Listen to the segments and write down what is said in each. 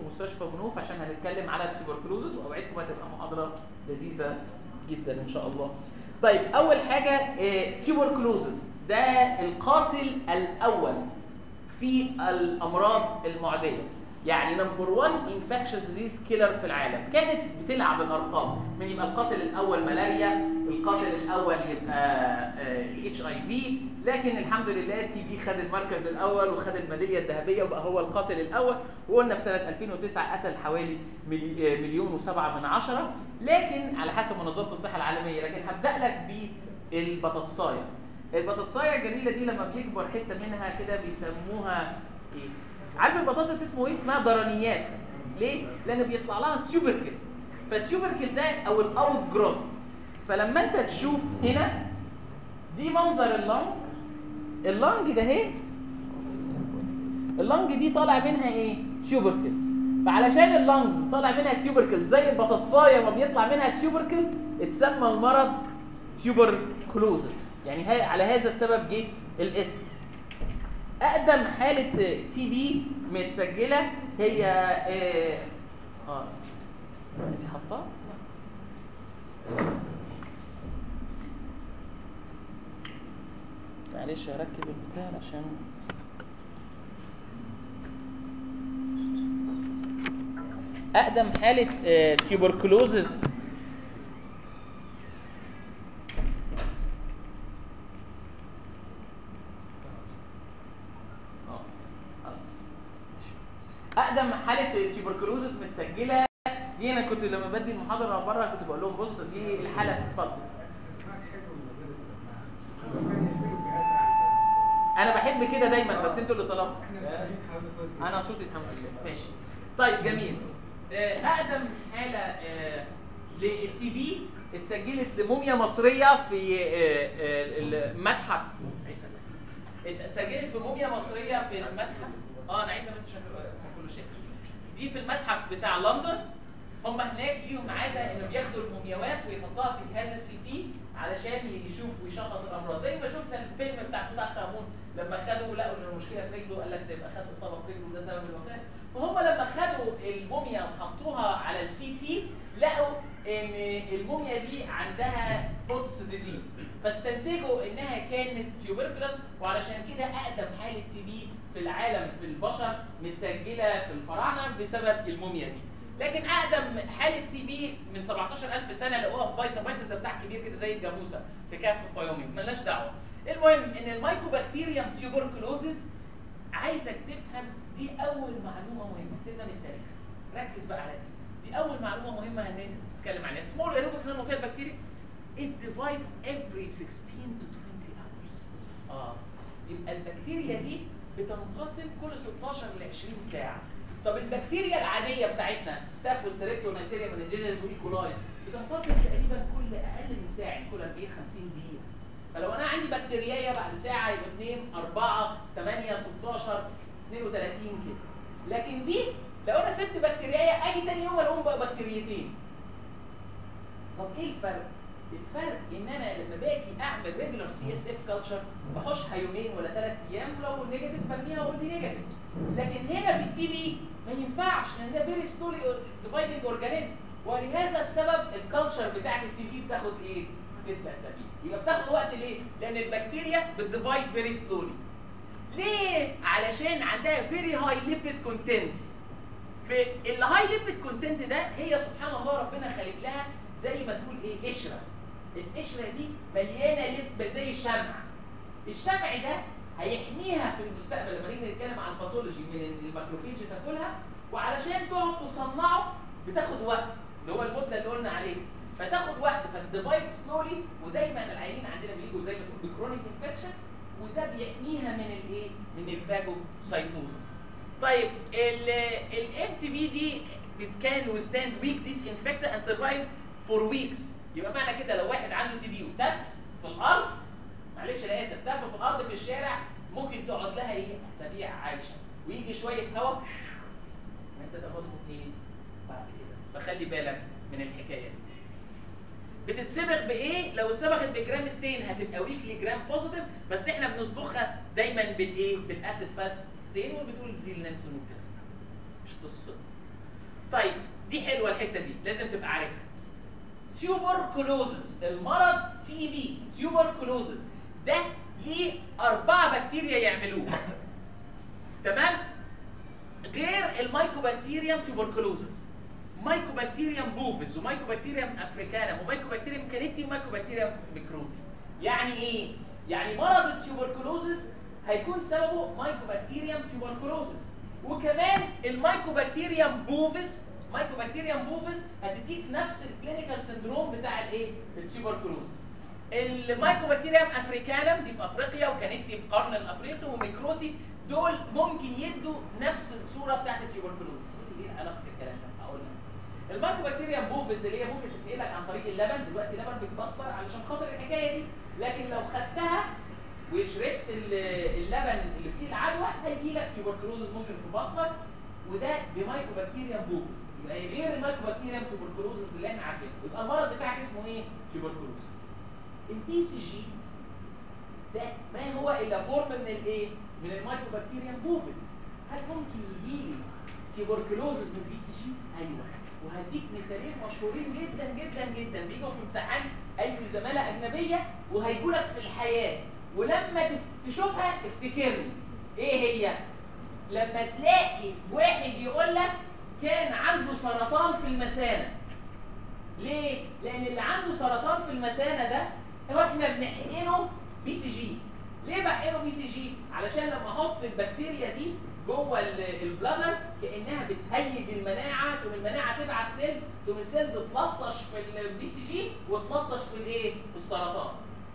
في مستشفى بنوف عشان هنتكلم على التيوبركلوزز واوعدكم هتبقى محاضره لذيذه جدا ان شاء الله طيب اول حاجه تيوبركلوزز ده القاتل الاول في الامراض المعديه يعني نمبر 1 انفكشس ديزيز كيلر في العالم كانت بتلعب الارقام من يبقى القاتل الاول ملاريا القاتل الاول يبقى اتش اي في لكن الحمد لله تي في خد المركز الاول وخد الميداليه الذهبيه وبقى هو القاتل الاول وقلنا في سنه 2009 قتل حوالي ملي- مليون وسبعة من عشرة لكن على حسب منظمه الصحه العالميه لكن هبدا لك بالبطاطسايه البطاطسايه الجميله دي لما بيكبر حته منها كده بيسموها ايه عارف البطاطس اسمه ايه اسمها ضرنيات ليه لان بيطلع لها تيوبركل فالتيوبركل ده او الاوت جروث فلما انت تشوف هنا دي منظر اللنج اللنج ده اهي اللنج دي طالع منها ايه تيوبركلز فعلشان اللنجز طالع منها تيوبركل زي البطاطسايه ما بيطلع منها تيوبركل اتسمى المرض تيوبركلوزس يعني هي على هذا السبب جه الاسم اقدم حاله تي بي متسجله هي اه, آه. انت حاطاه معلش هركب البتاع عشان اقدم حاله آه تيوبركلوزز اقدم حاله تيوبركلوزس متسجله دي انا كنت لما بدي المحاضره بره كنت بقول لهم بص دي الحاله اتفضل انا بحب كده دايما بس انتوا اللي طلبتوا انا صوتي الحمد لله ماشي طيب جميل آه، اقدم حاله آه، للتي بي اتسجلت لموميا مصريه في آه، آه، المتحف اتسجلت في موميا مصريه في المتحف اه انا عايزه بس عشان تبقى كله شايف دي في المتحف بتاع لندن هم هناك ليهم عاده انه بياخدوا المومياوات ويحطوها في جهاز السي تي علشان يشوف ويشخص الامراض زي ما شفنا الفيلم بتاع توت امون لما خدوا لقوا ان المشكله في رجله قال لك ده يبقى خد اصابه في رجله ده سبب الوفاه فهم لما خدوا الموميا وحطوها على السي تي لقوا ان الموميا دي عندها بوتس ديزيز فاستنتجوا انها كانت تيوبركلوس وعلشان كده اقدم حاله تي بي في العالم في البشر متسجله في الفراعنه بسبب الموميا دي لكن اقدم حاله تي بي من 17000 سنه لقوها في بايثون بايثون ده بتاع كبير كده زي الجاموسه في كهف في فايومينج ملناش دعوه المهم ان المايكوبكتيريوم تيوبركلوزز عايزك تفهم دي اول معلومه مهمه سيبنا من التاريخ ركز بقى على دي دي اول معلومه مهمه هنتكلم عليها سمول ايروبيك نانوكيال بكتيريا it divides every 16 to 20 hours اه يبقى البكتيريا دي بتنقسم كل 16 ل 20 ساعه طب البكتيريا العاديه بتاعتنا ستاف وستريبتو ونيسيريا منجينيز وايكولاي بتنقسم تقريبا كل اقل من ساعه يعني كل 40 50 دقيقه فلو انا عندي بكتيريا بعد ساعه يبقى 2 4 8 16 32 كده لكن دي لو انا سبت بكتيريا اجي تاني يوم الاقيهم بقى بكتيريتين طب ايه الفرق؟ الفرق ان انا لما باجي اعمل ريجولار سي اس اف كلتشر بحوشها يومين ولا ثلاث ايام ولو نيجاتيف برميها واقول دي نيجاتيف لكن هنا في التي بي ما ينفعش لان ده فيري سلولي ديفايدنج اورجانيزم ولهذا السبب الكلتشر بتاعت التي بي بتاخد ايه؟ ست اسابيع يبقى بتاخد وقت ليه؟ لان البكتيريا بتديفايد فيري سلولي ليه؟ علشان عندها فيري هاي ليبيد كونتنتس في الهاي ليبيد كونتنت ده هي سبحان الله ربنا خالق لها زي ما تقول ايه قشره القشره دي مليانه لب زي الشمع الشمع ده هيحميها في المستقبل لما نيجي نتكلم عن الباثولوجي من الماكروفيج تاكلها وعلشان تقعد تصنعه بتاخد وقت اللي هو المده اللي قلنا عليه فتاخد وقت فتديفايد سلولي ودايما العيانين عندنا بيجوا زي ما تقول بكرونيك انفكشن وده بيحميها من الايه؟ من الفاجوسايتوزس. طيب الام تي بي دي كان وستاند ويك ديس انفكت اند سرفايف فور ويكس يبقى معنى كده لو واحد عنده تي بي وتف في الارض معلش انا اسف تف في الارض في الشارع ممكن تقعد لها ايه؟ اسابيع عايشه ويجي شويه هواء انت تاخده ايه؟ بعد كده فخلي بالك من الحكايه دي. بتتسبغ بايه؟ لو اتسبغت بجرام ستين هتبقى ويكلي جرام بوزيتيف بس احنا بنصبغها دايما بالايه؟ بالاسيد فاست ستين وبتقول زي النانسون وكده. مش قصه. طيب دي حلوه الحته دي لازم تبقى عارفها تيوبركلوزز المرض تي بي تيوبركلوزز ده ليه أربعة بكتيريا يعملوه تمام غير المايكوبكتيريوم تيوبركلوزز مايكوبكتيريوم بوفيس ومايكوبكتيريوم افريكانم ومايكوبكتيريوم كانيتي ومايكوبكتيريوم ميكروتي يعني ايه يعني مرض التيوبركلوزز هيكون سببه مايكوبكتيريوم تيوبركلوزز وكمان المايكوبكتيريوم بوفيس مايكوبكتيريوم بوفيس هتديك نفس الكلينيكال سندروم بتاع الايه التيوبركلوزز المايكوبكتيريوم افريكانم دي في افريقيا وكانتي في القرن الافريقي وميكروتي دول ممكن يدوا نفس الصوره بتاعت التيوبركلوز ايه علاقه الكلام ده هقول لك المايكوبكتيريوم بوفيس اللي هي ممكن تتنقلك عن طريق اللبن دلوقتي اللبن بيتبستر علشان خاطر الحكايه دي لكن لو خدتها وشربت اللبن اللي فيه العدوى هيجي لك تيوبركلوزز ممكن في بطنك وده بمايكوبكتيريوم بوفيس يبقى غير المايكوبكتيريوم تيوبركلوزز اللي احنا عارفينه يبقى المرض بتاعك اسمه ايه؟ تيوبركلوزز البي سي جي ده ما هو الا فورم من الايه؟ من المايكوبكتيريوم بوفيس هل ممكن يجي لي تيوبركلوزز من البي سي جي؟ ايوه وهديك مثالين مشهورين جدا جدا جدا بيجوا في امتحان اي زماله اجنبيه وهيجوا لك في الحياه ولما تشوفها افتكرني ايه هي؟ لما تلاقي واحد يقول لك كان عنده سرطان في المثانه ليه؟ لان اللي عنده سرطان في المثانه ده هو احنا بنحقنه بي سي جي ليه بحقنه بي سي جي؟ علشان لما احط البكتيريا دي جوه البلادر كانها بتهيج المناعه تقوم المناعه تبعت سيلز تقوم السيلز تلطش في البي سي جي وتلطش في الايه؟ في السرطان.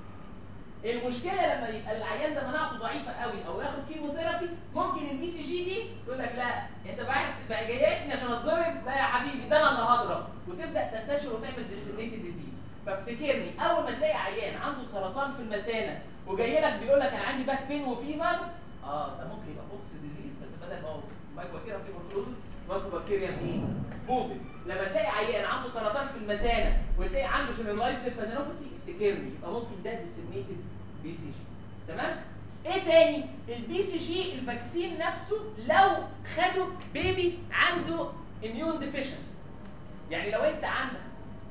المشكله لما يبقى العيان ده مناعته ضعيفه قوي او ياخد كيموثيرابي ممكن البي سي جي دي تقول لك لا انت بقى بقى جايتني عشان اتضرب لا يا حبيبي ده انا اللي هضرب وتبدا تنتشر وتعمل ديسيميتد ديزيز فافتكرني اول ما تلاقي عيان عنده سرطان في المثانه وجاي لك بيقول لك انا عندي باك بين وفيفر اه ده ممكن يبقى بوكس ديزيز بس بدل ما هو مايكوبكتيريا تيبركلوزس مايكوبكتيريا ايه؟ بوفيس لما تلاقي عيان عنده سرطان في المثانه وتلاقي عنده جنرالايزد فانيلوباثي افتكرني يبقى ممكن ده ديسيميتد بي سي جي تمام؟ ايه تاني؟ البي سي جي الفاكسين نفسه لو خدوا بيبي عنده اميون ديفيشنسي يعني لو انت عندك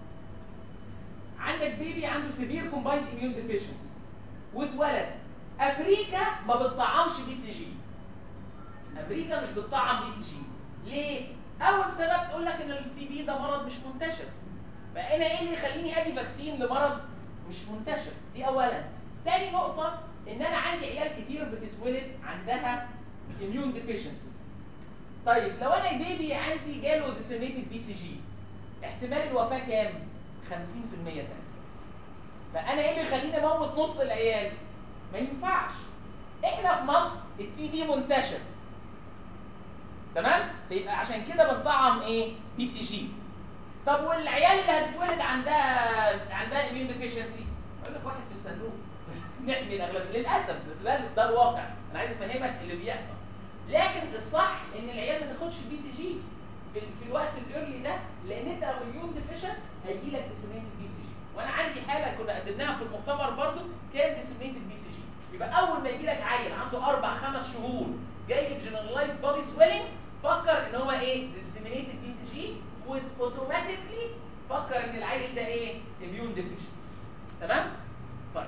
عندك بيبي عنده سيفير كومبايند اميون ديفيشنسي واتولد امريكا ما بتطعمش بي سي جي امريكا مش بتطعم بي سي جي ليه اول سبب تقول لك ان التي بي ده مرض مش منتشر فانا ايه اللي يخليني ادي فاكسين لمرض مش منتشر دي اولا تاني نقطه ان انا عندي عيال كتير بتتولد عندها اميون ديفيشنسي طيب لو انا البيبي عندي جاله ديسيميتد بي سي جي احتمال الوفاه كام 50% تاني فانا ايه اللي يخليني اموت نص العيال ما ينفعش احنا في مصر التي بي منتشر تمام يبقى عشان كده بنطعم ايه بي سي جي طب والعيال اللي هتتولد عندها عندها اميون ديفيشنسي اقول لك واحد في الصندوق نحمي الاغلبيه للاسف بس ده ده الواقع انا عايز افهمك اللي بيحصل لكن الصح ان العيال ما تاخدش البي سي جي في, في الوقت الايرلي ده لان انت لو اميون ديفيشن هيجي لك ديسيميتد بي سي جي وانا عندي حاله كنا قدمناها في المؤتمر برضو كان ديسيميتد بي سي جي يبقى اول ما يجي لك عيل عنده اربع خمس شهور جاي بجنرالايز بودي سويلنجز فكر ان هو ايه ديسيمينيتد بي سي جي واوتوماتيكلي فكر ان العيل ده ايه اميون ديفيشن تمام طيب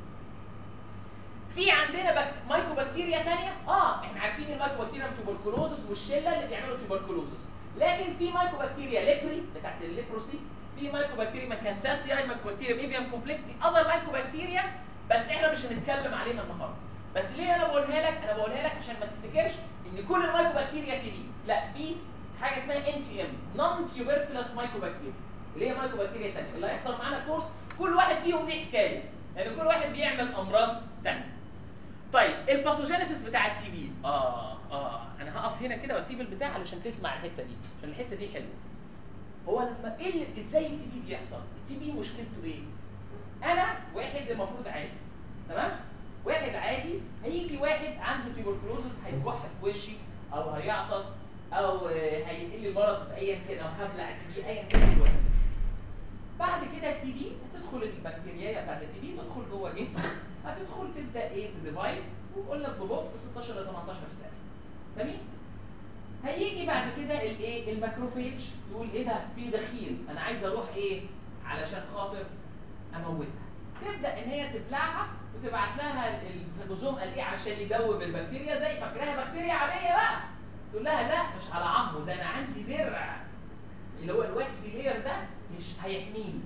في عندنا بك... مايكوبكتيريا ثانيه اه احنا عارفين المايكوبكتيريا توبركلوزس والشله اللي بيعملوا توبركلوزس لكن في مايكوبكتيريا ليبري بتاعت الليبروسي في مايكوبكتيريا ماكانساسيا مايكوبكتيريا بيفيان كومبلكس دي اذر مايكوبكتيريا بس احنا مش هنتكلم عليها النهارده بس ليه انا بقولها لك انا بقولها لك عشان ما تفتكرش ان كل المايكوبكتيريا تي بي لا في حاجه اسمها ان تي ام نون تيوبركلس مايكوبكتيريا اللي هي مايكوبكتيريا ثانيه اللي هيحضر معانا كورس كل واحد فيهم ليه حكايه لان يعني كل واحد بيعمل امراض ثانيه طيب الباثوجينيسيس بتاع التي بي اه اه انا هقف هنا كده واسيب البتاع علشان تسمع الحته دي عشان الحته دي حلوه هو لما ايه اللي ازاي التي بي بيحصل التي بي مشكلته ايه انا واحد المفروض عادي تمام واحد عادي هيجي واحد عنده تيوبركلوزس هيكح في وشي او هيعطس او هينقل لي مرض بايا كان او هبلع تي بي ايا كان الوسيله بعد كده التي بي هتدخل البكتيريا بتاعت التي بي تدخل جوه جسمك هتدخل تبدا ايه تديفايد ويقول لك ببطء 16 ل 18 سنه جميل هيجي بعد كده الايه الماكروفيج يقول ايه ده في دخيل انا عايز اروح ايه علشان خاطر اموتها تبدا ان هي تبلعها وتبعت لها الفيتوزوم قال ايه عشان يدوب البكتيريا زي فاكراها بكتيريا عاديه بقى تقول لها لا مش على عظمه ده انا عندي درع اللي هو الواكسي لير ده مش هيحميني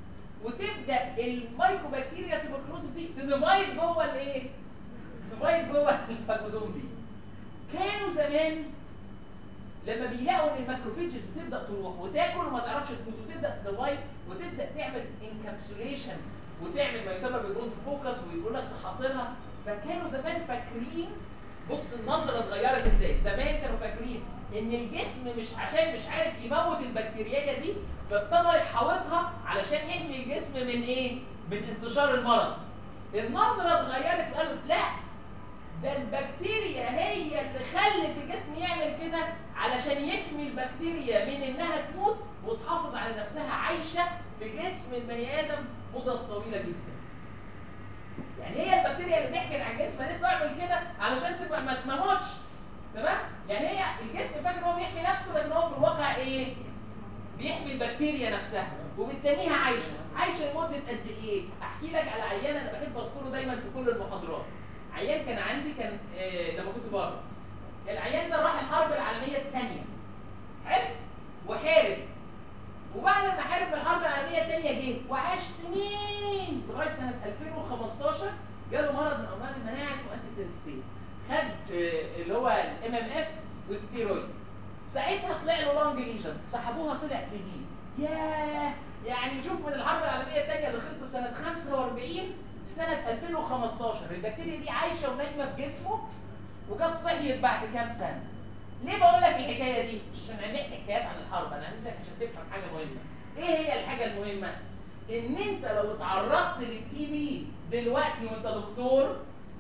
وتبدا المايكوبكتيريا تبركلوز دي تديفايد جوه الايه؟ تديفايد جوه الفاجوزوم دي كانوا زمان لما بيلاقوا ان الماكروفيجز بتبدا تروح وتاكل وما تعرفش تموت وتبدا تديفايد وتبدا تعمل انكابسوليشن وتعمل ما يسمى بالرونت فوكس ويقول لك تحاصرها فكانوا زمان فاكرين بص النظره اتغيرت ازاي زمان كانوا فاكرين ان الجسم مش عشان مش عارف يموت البكتيريا دي فابتدى يحاوطها علشان يحمي الجسم من ايه من انتشار المرض النظره اتغيرت وقالوا لا ده البكتيريا هي اللي خلت الجسم يعمل كده علشان يحمي البكتيريا من انها تموت وتحافظ على نفسها عايشه في جسم البني ادم مدة طويله جدا يعني هي البكتيريا اللي ضحكت على الجسم قالت له اعمل كده علشان تبقى ما تموتش تمام يعني هي الجسم فاكر هو بيحمي نفسه لكن هو في الواقع ايه بيحمي البكتيريا نفسها وبالتاليها عايشه عايشه لمده قد ايه احكي لك على عيان انا بحب اذكره دايما في كل المحاضرات عيان كان عندي كان آه لما كنت بره العيان ده راح الحرب العالميه الثانيه حلو وحارب وبعد ما حارب في الحرب العالميه الثانيه جه وعاش سنين لغايه سنه 2015 جاله مرض من امراض المناعه اسمه انتي تيرستيز خد آه، اللي هو الام ام اف وستيرويد ساعتها طلع له لونج ليجنز سحبوها طلع تي بي ياه يعني شوف من الحرب العالميه الثانيه اللي خلصت سنه 45 لسنه 2015 البكتيريا دي عايشه ونايمه في جسمه وجت صحيت بعد كام سنه ليه بقول لك الحكايه دي؟ مش عشان نحكي حكايات عن الحرب انا عايزك عشان تفهم حاجه مهمه. ايه هي الحاجه المهمه؟ ان انت لو اتعرضت للتي بي دلوقتي وانت دكتور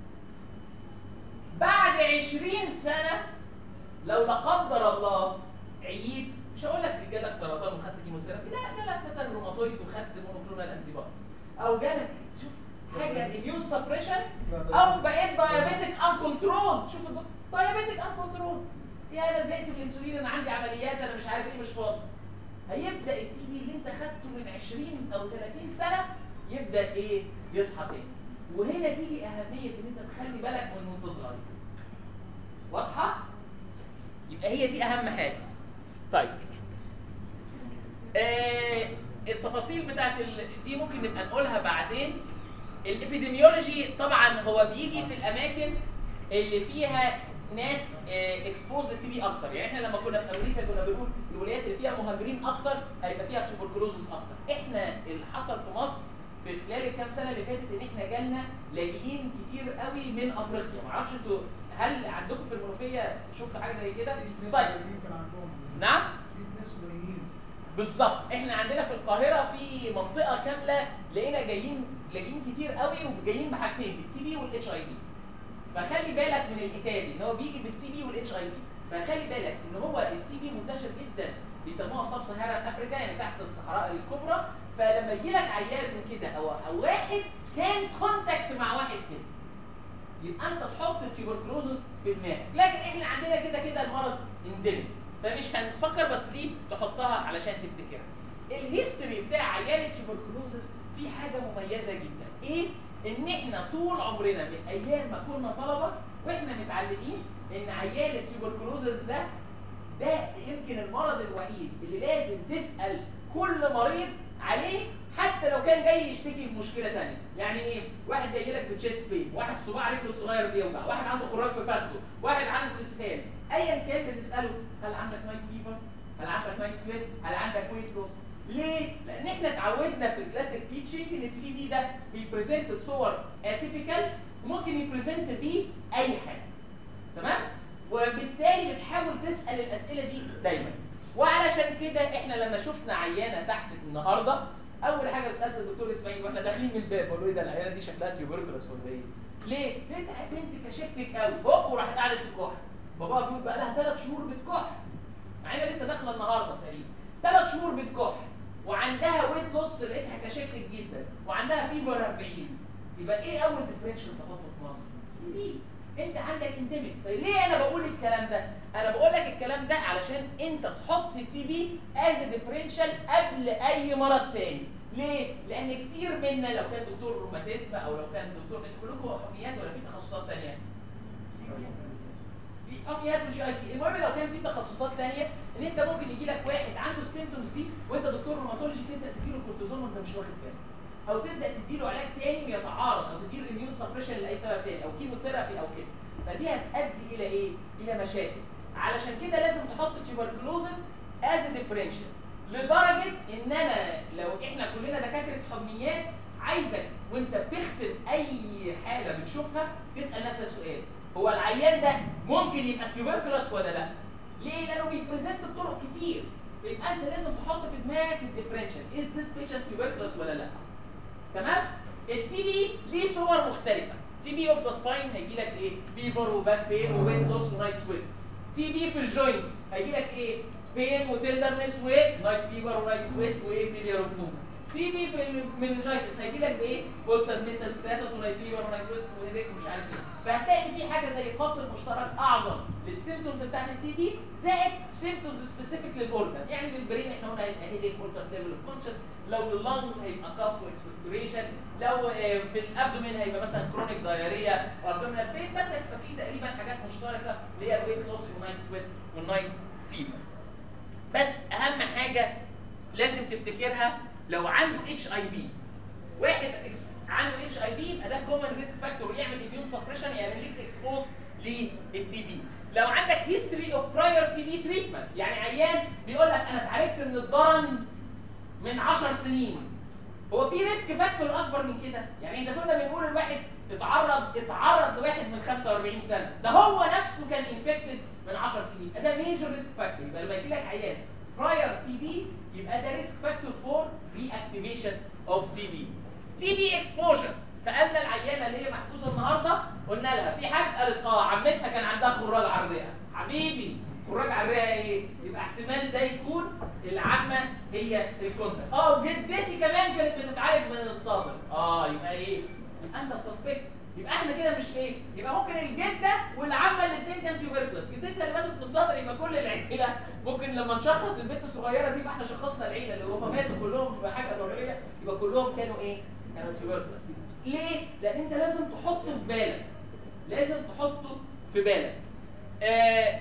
بعد 20 سنه لو لا قدر الله عييت مش هقول لك جالك سرطان وخدت كيموثيرابي لا جالك مثلا روماتويد وخدت مونوكلونال انتي او جالك شوف حاجه اميون سبريشن او بقيت دايابيتك ان كنترول شوف الدكتور دايابيتك ان كنترول يا انا زهقت من الانسولين انا عندي عمليات انا مش عارف ايه مش فاضي هيبدا التي بي اللي انت خدته من 20 او 30 سنه يبدا ايه يصحى تاني وهنا تيجي اهميه ان انت تخلي بالك من وانت صغير واضحه يبقى هي دي اهم حاجه طيب آه التفاصيل بتاعت ال... دي ممكن نبقى نقولها بعدين الابيديميولوجي طبعا هو بيجي في الاماكن اللي فيها ناس اكسبوز للتي بي اكتر يعني احنا لما كنا في امريكا كنا بنقول الولايات اللي فيها مهاجرين اكتر هيبقى فيها تيوبركلوزس اكتر احنا اللي حصل في مصر في خلال الكام سنه اللي فاتت ان احنا جالنا لاجئين كتير قوي من افريقيا ما اعرفش انتوا هل عندكم في المنوفيه شفتوا حاجه زي كده طيب نعم بالظبط احنا عندنا في القاهره في منطقه كامله لقينا جايين لاجئين كتير قوي وجايين بحاجتين بالتي بي والاتش اي بي فخلي بالك من الحكايه دي ان هو بيجي بالتي بي والاتش اي بي فخلي بالك ان هو التي بي منتشر جدا بيسموها سب سهارا افريكا يعني تحت الصحراء الكبرى فلما يجي لك عيان من كده او او واحد كان كونتاكت مع واحد كده يبقى انت تحط التيوبركلوزس في دماغك لكن احنا عندنا كده كده المرض اندمج فمش هنفكر بس دي تحطها علشان تفتكرها الهيستوري بتاع عيان التيوبركلوزس في حاجه مميزه جدا ايه ان احنا طول عمرنا من ايام ما كنا طلبه واحنا متعلمين ان عيان التيوبركلوزس ده ده يمكن المرض الوحيد اللي لازم تسال كل مريض عليه حتى لو كان جاي يشتكي بمشكله ثانيه يعني ايه واحد جاي لك بتشيست بين واحد صباع رجله الصغير بيوجع واحد عنده خراج في فخذه واحد عنده اسهال ايا كان بتساله هل عندك نايت فيفر هل عندك نايت سويت هل عندك ويت لوس ليه؟ لان احنا اتعودنا في الكلاسيك تيتشنج ان السي دي ده بيبريزنت بصور اتيبيكال وممكن يبريزنت بيه اي حاجه تمام؟ وبالتالي بتحاول تسال الاسئله دي دايما وعلشان كده احنا لما شفنا عيانه تحت النهارده اول حاجه سالت الدكتور اسماعيل واحنا داخلين من الباب بقول له ايه ده العيانه دي شكلها تيوبركلوس ولا ايه؟ ليه؟ لقيت بنت كشفتك قوي هوب وراحت قعدت تكح باباها بيقول بقى لها ثلاث شهور بتكح مع انها لسه داخله النهارده تقريبا ثلاث شهور بتكح وعندها ويت لوس لقيتها كشكلك جدا وعندها فيبر 40 يبقى ايه اول ديفرنشال تخاطب في مصر؟ دي انت عندك انديميك فليه انا بقول الكلام ده انا بقول لك الكلام ده علشان انت تحط التي بي از ديفرنشال قبل اي مرض تاني ليه؟ لان كتير منا لو كان دكتور روماتيزم او لو كان دكتور انتوا كلكم حميات ولا في تخصصات ثانيه؟ في حميات وجي اي تي المهم لو كان في تخصصات ثانيه ان انت ممكن يجي لك واحد عنده السيمتومز دي وانت دكتور روماتولوجي تبدا تديله كورتيزون وانت مش واخد بالك او تبدا تديله علاج تاني ويتعارض او تديله اميون سبريشن لاي سبب تاني او كيموثيرابي او كده فدي هتؤدي الى ايه؟ الى مشاكل علشان كده لازم تحط تيوبركلوزس از ديفرنشال لدرجه ان انا لو احنا كلنا دكاتره حميات عايزك وانت بتختم اي حاله بتشوفها تسال نفسك سؤال هو العيان ده ممكن يبقى تيوبركلوس ولا لا؟ ليه؟ لانه بيبريزنت بطرق كتير يبقى انت لازم تحط في دماغك الديفرنشال از ذيس بيشنت تيوبركلوس ولا لا؟ تمام؟ التي بي ليه صور مختلفه تي بي اوف ذا سباين هيجي لك ايه؟ فيبر وباك بين وويت لوس ونايت سويت تي بي في الجوينت هيجي لك ايه؟ بين وتندرنس ونايت فيبر ونايت سويت وفيلير اوف موفمنت تي بي في المنجايتس هيجي لك بايه؟ بولتر ميتال ستاتس ونايت فيبر ونايت سويت وهيدكس مش عارف ايه فهتلاقي ان في حاجه زي فصل مشترك اعظم للسيمتومز بتاعت التي بي زائد سيمتومز سبيسيفيك للاورجن يعني للبرين احنا قلنا هيبقى هيديك بولتر ليفل اوف كونشس لو لللانجز هيبقى كاف واكسبكتوريشن لو آه، في الابدومين هيبقى مثلا كرونيك دايريا وابدومينال بين بس هيبقى في تقريبا حاجات مشتركه اللي هي الويت لوس والنايت سويت والنايت فيبر بس اهم حاجه لازم تفتكرها لو عنده اتش اي في واحد إكس- عنده اتش اي في يبقى ده كومن ريسك فاكتور يعمل اميون سبريشن يعمل لك اكسبوز للتي بي لو عندك هيستوري اوف براير تي بي تريتمنت يعني عيان بيقول لك انا اتعالجت من الضرن من 10 سنين هو في ريسك فاكتور اكبر من كده يعني انت كنا بنقول الواحد اتعرض اتعرض لواحد من 45 سنه ده هو نفسه كان انفكتد من 10 سنين ده ميجر ريسك فاكتور يبقى لما يجي لك عيان براير تي بي يبقى ده ريسك فاكتور فور ري اكتيفيشن اوف تي بي تي بي اكسبوجر سالنا العيانه اللي هي محجوزه النهارده قلنا لها في حاجه قالت اه عمتها كان عندها خراج على الرئه حبيبي خراج على الرئه ايه يبقى احتمال ده يكون العمه هي الكونتاكت اه وجدتي كمان كانت بتتعالج من الصادر اه يبقى ايه يبقى انت تسسبكت يبقى احنا كده مش ايه يبقى ممكن الجده والعمه الاثنين كان تيوبركلوس جدتها اللي ماتت بالصدر يبقى كل العيله ممكن لما نشخص البنت الصغيره دي يبقى احنا شخصنا العيله اللي هم ماتوا كلهم بحاجه ضروريه يبقى كلهم كانوا ايه كانوا تيوبركلوس ليه لان انت لازم تحطه في بالك لازم تحطه في بالك آه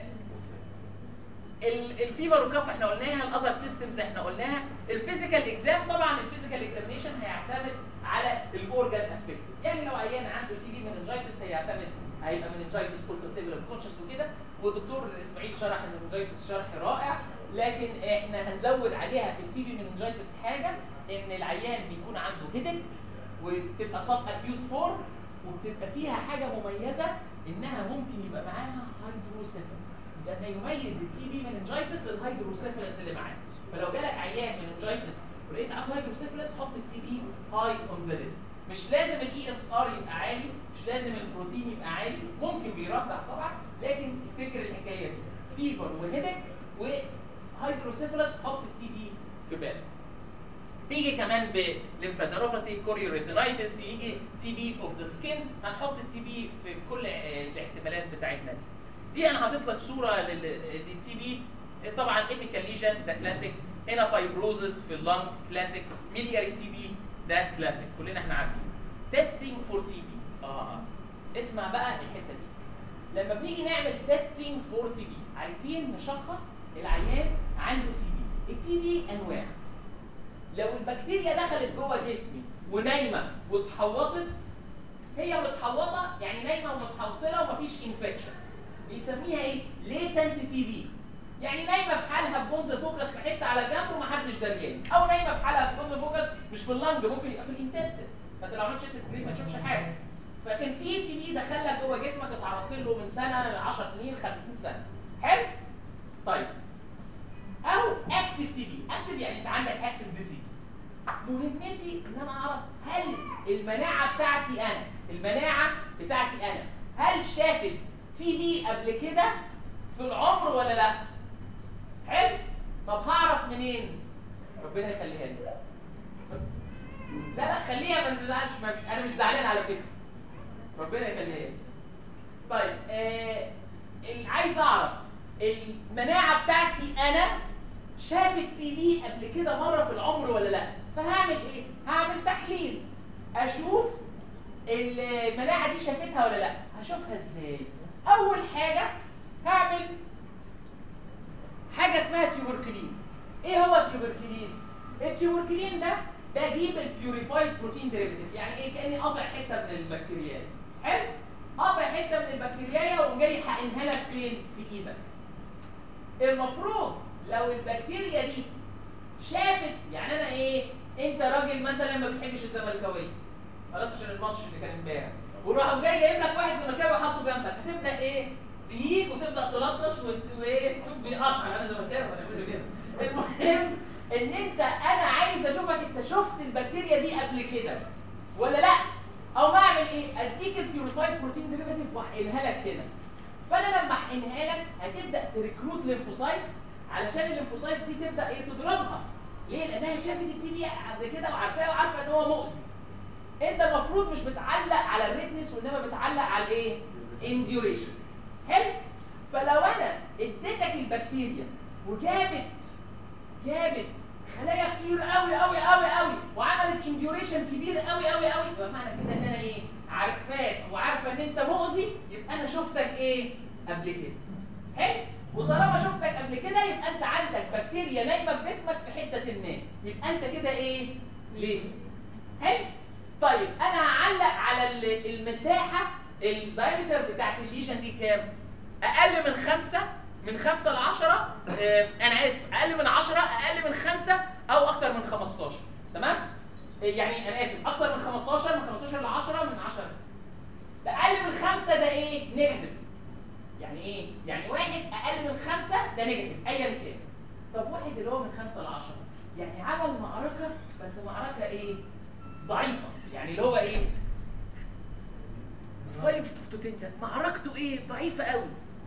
ال- الفيبر والكف احنا قلناها الاذر سيستمز احنا قلناها الفيزيكال اكزام طبعا الفيزيكال اكزامينشن هيعتمد على الاورجان افكتد يعني لو عيان عنده تي بي مننجايتس هيعتمد هيبقى مننجايتس كولتيبل كونشس وكده والدكتور اسماعيل شرح ان المننجايتس شرح رائع لكن احنا هنزود عليها في التي بي مننجايتس حاجه ان العيان بيكون عنده هيدك وتبقى سب اكيوت فورم وبتبقى فيها حاجه مميزه انها ممكن يبقى معاها هايدروسيفلس ده ما يميز التي بي مننجايتس الهايدروسيفلس اللي معاه فلو جالك عيان مننجايتس ولقيت عنده هايدروسيفلس حط التي بي هاي اون ذا ليست مش لازم الاي اس ار يبقى عالي مش لازم البروتين يبقى عالي ممكن بيرفع طبعا لكن تفتكر الحكايه دي فيفر وهيدك وهايدروسيفلس حط التي بي في بالك بيجي كمان بليمفادينوباثي كوريوريتينايتس يجي تي بي اوف ذا سكين هنحط التي بي في كل آه، الاحتمالات بتاعتنا دي دي انا حاطط لك صوره للتي بي طبعا ايبيكال ليجن ده كلاسيك هنا فايبروزس في اللنج كلاسيك ميلياري تي بي ده كلاسيك كلنا احنا عارفين تيستينج فور تي بي اه اسمع بقى الحته دي لما بنيجي نعمل تيستينج فور تي بي عايزين نشخص العيان عنده تي بي التي بي انواع لو البكتيريا دخلت جوه جسمي ونايمه واتحوطت هي متحوطه يعني نايمه ومتحوصله ومفيش انفكشن بيسميها ايه؟ ليتنت تي بي يعني نايمه في حالها ببونز فوكس في حته على جنب ومحدش دريان او نايمه في حالها ببونز فوكس مش في اللنج ممكن يبقى في الانتستين فانت لو عملت شيست ما تشوفش حاجه فكان في تي بي دخلك جوه جسمك اتعرضت له من سنه 10 سنين 50 سنه حلو؟ طيب او اكتف تي بي اكتف يعني انت عندك اكتف ديزيز مهمتي ان انا اعرف هل المناعه بتاعتي انا المناعه بتاعتي انا هل شافت تي بي قبل كده في العمر ولا لا حلو طب هعرف منين ربنا يخليها لي لا لا خليها ما تزعلش ما انا مش زعلان على فكره ربنا يخليها لي طيب آه ال- عايز اعرف المناعه بتاعتي انا شافت تي بي قبل كده مره في العمر ولا لا فهعمل ايه هعمل تحليل اشوف المناعه دي شافتها ولا لا هشوفها ازاي اول حاجه هعمل حاجه اسمها تيوبركلين ايه هو التيوبركلين التيوبركلين ده بجيب البيوريفايد بروتين ديريفيتيف يعني ايه كاني قاطع حته من البكتيريا حلو قاطع حته من البكتيريا وقوم جاي حقنها لك فين في ايدك المفروض لو البكتيريا دي شافت يعني انا ايه انت راجل مثلا ما بتحبش الزملكاويه خلاص عشان الماتش اللي كان امبارح وراح جاي جايب لك واحد زملكاوي وحاطه جنبك هتبدا ايه تيجي وتبدا تلطش وت- وايه بيقشعر انا زملكاوي ولا بيعمل كده المهم ان انت انا عايز اشوفك انت شفت البكتيريا دي قبل كده ولا لا او بعمل ايه اديك البيوريفايد بروتين ديريفيتيف واحقنها لك كده فانا لما احقنها لك هتبدا تريكروت ليمفوسايتس علشان الليمفوسايتس دي تبدا ايه تضربها ليه لانها شافت التي بي قبل كده وعارفاه وعارفه ان هو مؤذي انت المفروض مش بتعلق على الريدنس وانما بتعلق على الايه انديوريشن حلو فلو انا اديتك البكتيريا وجابت جابت خلايا كتير قوي قوي قوي قوي وعملت انديوريشن كبير قوي قوي قوي يبقى معنى كده ان انا ايه عارفاك وعارفه ان انت مؤذي يبقى انا شفتك ايه قبل كده حلو وطالما شفتك قبل كده يبقى انت عندك بكتيريا نايمه في جسمك في حته ما يبقى انت كده ايه ليه حلو طيب انا هعلق على ال- المساحه الدايمتر بتاعت الليجن دي كام اقل من خمسة من خمسة ل 10 آه انا اسف اقل من 10 اقل من خمسة او اكتر من 15 تمام آه، يعني انا اسف اكتر من 15 من 15 ل 10 من 10 ده اقل من خمسة ده ايه نيجاتيف يعني ايه يعني واحد اقل من خمسة ده نيجاتيف ايا كان طب واحد اللي هو من خمسة ل 10 يعني عمل معركة بس معركة ايه ضعيفة يعني اللي هو ايه فايف تو ده معركته ايه ضعيفة قوي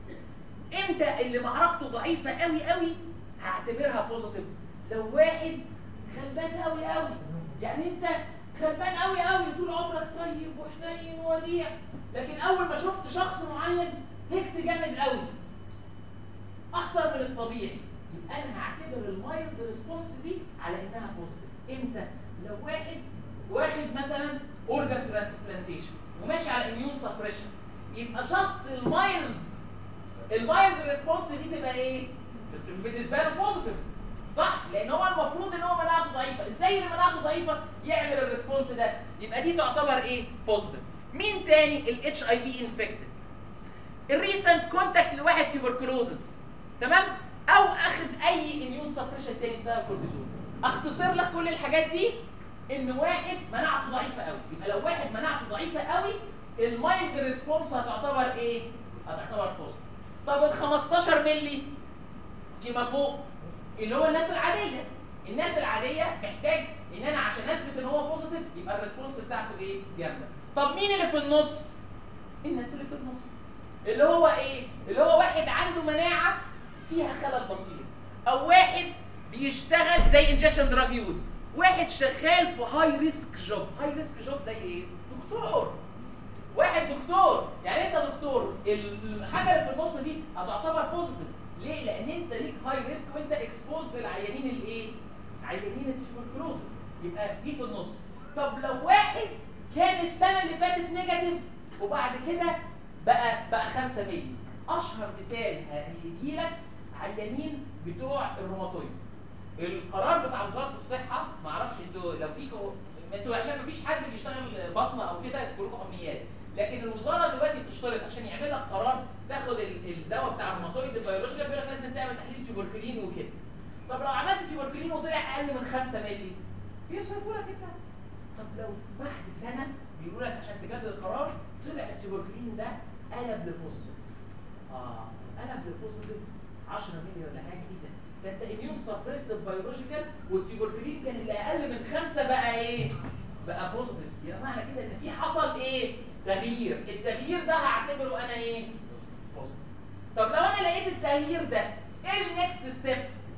امتى اللي معركته ضعيفة قوي قوي هعتبرها بوزيتيف لو واحد غلبان قوي قوي يعني انت غلبان قوي قوي طول عمرك طيب وحنين ووديع لكن اول ما شفت شخص معين هكت جامد قوي اكتر من الطبيعي يبقى انا هعتبر المايلد ريسبونس دي على انها بوزيتيف امتى لو واحد واخد مثلا اورجان ترانسبلانتيشن وماشي على اميون سبريشن يبقى جاست المايلد المايلد ريسبونس دي تبقى ايه بالنسبه له بوزيتيف صح لان هو المفروض ان هو مناعته ضعيفه ازاي اللي مناعته ضعيفه يعمل الريسبونس ده يبقى دي تعتبر ايه بوزيتيف مين تاني الاتش اي في انفكتد الريسنت كونتاكت لواحد تيوبركلوزس تمام او اخد اي اميون سبريشن تاني بسبب كورتيزون اختصر لك كل الحاجات دي ان واحد مناعته ضعيفه قوي يبقى لو واحد مناعته ضعيفه قوي المايلد ريسبونس هتعتبر ايه هتعتبر بوزيتيف طب ال 15 مللي فيما فوق اللي هو الناس العاديه الناس العاديه محتاج ان انا عشان اثبت ان هو بوزيتيف يبقى الريسبونس بتاعته ايه جامده طب مين اللي في النص الناس اللي في النص اللي هو ايه اللي هو واحد عنده مناعه فيها خلل بسيط او واحد بيشتغل زي انجكشن دراج يوز واحد شغال في هاي ريسك جوب هاي ريسك جوب زي ايه دكتور واحد دكتور يعني انت دكتور الحاجه اللي في النص دي هتعتبر بوزيتيف ليه لان انت ليك هاي ريسك وانت اكسبوز للعيانين الايه عيانين التيوبركلوزس يبقى دي في النص طب لو واحد كان السنه اللي فاتت نيجاتيف وبعد كده بقى بقى 5 مللي اشهر مثال هيجي لك عيانين بتوع الروماتويد القرار بتاع وزاره الصحه ما اعرفش انتوا لو فيكوا انتوا عشان ما فيش حد بيشتغل بطنه او كده كلكم امنيات لكن الوزاره دلوقتي بتشترط عشان يعمل لك قرار تاخد ال- الدواء بتاع الروماتويد البيولوجيكال بيقول لك لازم تعمل تحليل تيوبركلين وكده طب لو عملت تيوبركلين وطلع اقل من 5 مللي يصرفوا لك انت طب لو بعد سنه بيقولوا لك عشان تجدد القرار طلع التيوبركلين ده قلب لبوزيتيف اه قلب لبوزيتيف 10 مللي ولا حاجه كده ده انت اميون سبريست بيولوجيكال والتيوبركلين كان اللي اقل من خمسه بقى ايه؟ بقى بوزيتيف يبقى معنى كده ان في حصل ايه؟ تغيير التغيير ده هعتبره انا ايه؟ بوزيتيف طب لو انا لقيت التغيير ده ايه النكست ستيب؟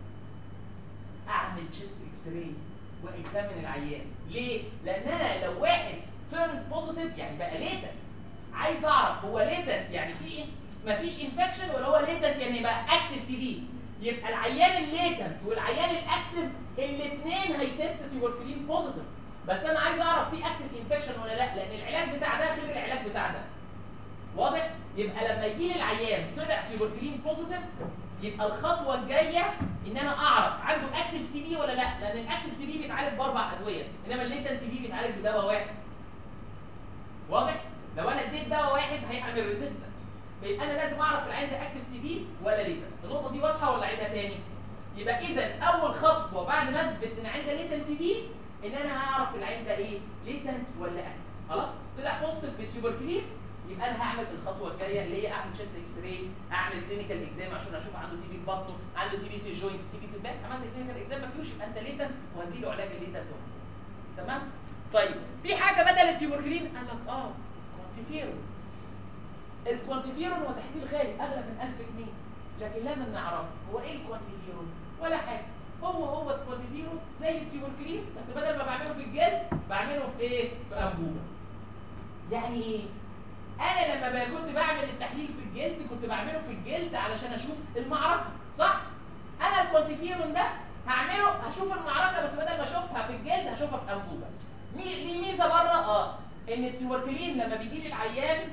اعمل تشيست اكس راي واكزامن العيان ليه؟ لان انا لو واحد تيرن بوزيتيف يعني بقى ليتر عايز اعرف هو ليتنت يعني في مفيش انفكشن ولا هو ليتنت يعني بقى اكتف تي بي يبقى العيان الليتنت والعيان الاكتف الاثنين هيتست تيوبركلين بوزيتيف بس انا عايز اعرف في اكتف انفكشن ولا لا لان العلاج بتاع ده غير العلاج بتاع ده واضح يبقى لما يجي لي العيان طلع تيوبركلين بوزيتيف يبقى الخطوه الجايه ان انا اعرف عنده اكتف تي بي ولا لا لان الاكتف تي بي بيتعالج باربع ادويه انما الليتنت تي بي بيتعالج بدواء واحد واضح لو انا اديت دواء واحد هيعمل ريزيستنس يبقى انا لازم اعرف العين ده اكتف تي بي ولا ليتنت النقطه دي واضحه ولا اعيدها تاني يبقى اذا اول خطوه بعد ما اثبت ان عندي ليتنت تي بي ان انا هعرف العين ده ايه ليتنت ولا اكتف خلاص طلع بوزيتيف بالتيوبركلين يبقى انا هعمل الخطوه الجايه اللي هي اعمل تشست اكس راي اعمل كلينيكال اكزام عشان اشوف عنده تي بي في بطنه عنده تي بي في الجوينت تي بي في الباك عملت كلينيكال اكزام ما فيهوش يبقى انت ليتنت وهدي له علاج الليتنت تمام طيب في حاجه بدل التيوبركلين قال لك اه كوانتيفيرون الكوانتيفيرون هو تحليل غالي اغلى من 1000 جنيه لكن لازم نعرف هو ايه الكوانتيفيرون ولا حاجه هو هو الكوانتيفيرون زي التيوبركلين بس بدل ما بعمله في الجلد بعمله في ايه في انبوبه يعني ايه انا لما كنت بعمل التحليل في الجلد كنت بعمله في الجلد علشان اشوف المعركه صح انا الكوانتيفيرون ده هعمله هشوف المعركه بس بدل ما اشوفها في الجلد هشوفها في انبوبه ليه ميزه بره اه ان التيوبركلين لما بيجي لي العيان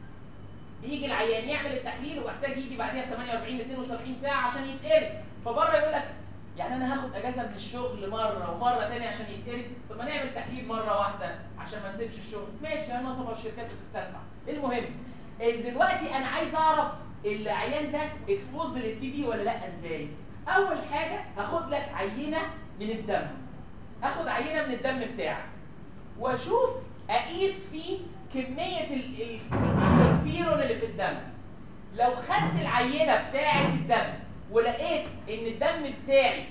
بيجي العيان يعمل التحليل ومحتاج يجي بعديها 48 ل 72 ساعه عشان يتقلب فبره يقول لك يعني انا هاخد اجازه من الشغل مره ومره ثانيه عشان يتقلب طب ما نعمل تحليل مره واحده عشان ما نسيبش الشغل ماشي انا نصب الشركات بتستدفع المهم دلوقتي انا عايز اعرف العيان ده اكسبوز للتي بي ولا لا ازاي اول حاجه هاخد لك عينه من الدم هاخد عينه من الدم بتاعك واشوف اقيس فيه كميه الانترفيرون اللي في الدم لو خدت العينه بتاعه الدم ولقيت ان الدم بتاعي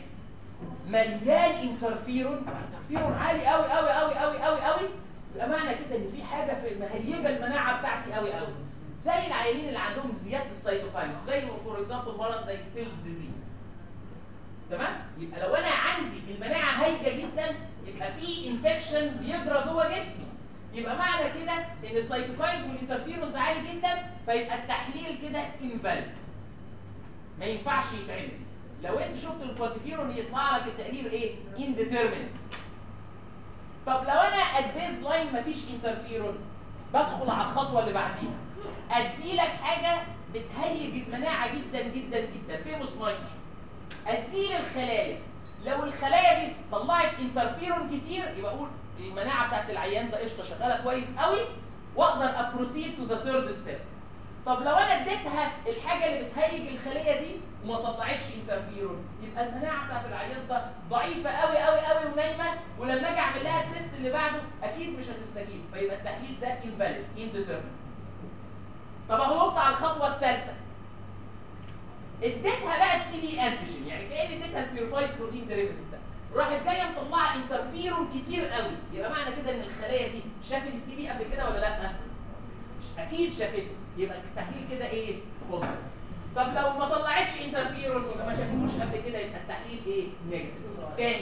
مليان انترفيرون انترفيرون عالي قوي قوي قوي قوي قوي قوي يبقى معنى كده ان في حاجه في مهيجه المناعه بتاعتي قوي قوي زي العيانين اللي عندهم زياده السيتوكاينز زي فور اكزامبل مرض زي ستيلز ديزيز تمام يبقى لو انا عندي المناعه هايجه جدا يبقى في انفكشن بيجرى جوه جسمي يبقى معنى كده ان السيتوكاينز والانترفيرونز عالي جدا فيبقى التحليل كده انفاليد ما ينفعش يتعمل لو انت شفت الكوانتيفيرون يطلع لك التقرير ايه انديترمينت طب لو انا البيز لاين مفيش انترفيرون بدخل على الخطوه اللي بعديها ادي لك حاجه بتهيج المناعه جدا جدا جدا فيموس مايكرو ادي الخلايا لو الخلايا دي طلعت انترفيرون كتير يبقى اقول المناعه بتاعت العيان ده قشطه شغاله كويس قوي واقدر ابروسيد تو ذا ثيرد ستيب طب لو انا اديتها الحاجه اللي بتهيج الخليه دي وما طلعتش انترفيرون يبقى المناعه بتاعت العيان ده ضعيفه قوي قوي قوي ونايمه ولما اجي اعمل لها التست اللي بعده اكيد مش هتستجيب فيبقى التحليل ده انفاليد انديترمنت طب اهو على الخطوه الثالثه اديتها بقى التي بي انتيجين يعني كاني اديتها البيورفايد بروتين ديريفيتيف ده راحت جايه مطلعه انترفيرون كتير قوي يبقى معنى كده ان الخلايا دي شافت التي بي قبل كده ولا لا اكيد شافته يبقى التحليل كده ايه بوزيتيف طب لو ما طلعتش انترفيرون يبقى ما شافوش قبل كده يبقى التحليل ايه نيجاتيف تاني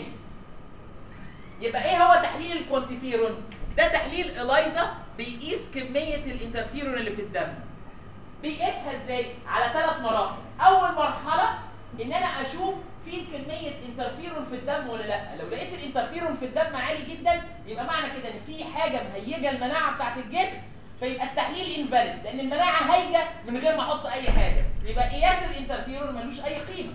يبقى ايه هو تحليل الكوانتيفيرون ده تحليل الايزا بيقيس كميه الانترفيرون اللي في الدم بيقيسها ازاي على ثلاث مراحل اول مرحله ان انا اشوف في كميه انترفيرون في الدم ولا لا لو لقيت الانترفيرون في الدم عالي جدا يبقى معنى كده ان في حاجه مهيجه المناعه بتاعت الجسم فيبقى التحليل انفاليد لان المناعه هايجه من غير ما احط اي حاجه يبقى قياس الانترفيرون ملوش اي قيمه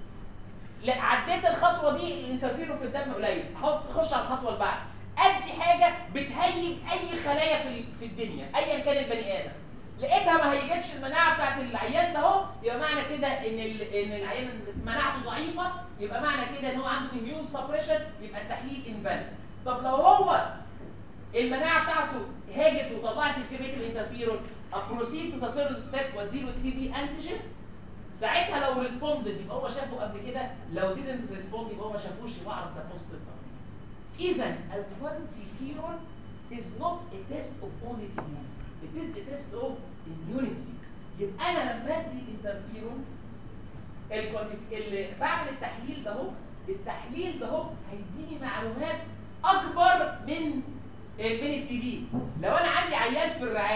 لا عديت الخطوه دي الانترفيرون في الدم قليل احط خش على الخطوه اللي بعد ادي حاجه بتهيج اي خلايا في في الدنيا ايا كان البني ادم لقيتها ما هيجتش المناعه بتاعت العيان ده اهو يبقى معنى كده ان ان العيان مناعته ضعيفه يبقى معنى كده ان هو عنده اميون سبريشن يبقى التحليل انفاليد طب لو هو المناعه بتاعته هاجت وطلعت كميه الانترفيرون ابروسيد تو ذا ثيرد ستيب واديله التي بي انتيجين ساعتها لو ريسبوندد يبقى هو شافه قبل كده لو didn't ريسبوند يبقى هو ما شافوش يبقى اعرف ده بوزيتيف اذا الكوانتيفيرون is not a test of only TB it is a test of immunity يبقى انا لما ادي انترفيرون اللي بعمل التحليل ده اهو التحليل ده اهو هيديني معلومات اكبر من من التي بي لو انا عندي عيان في الرعايه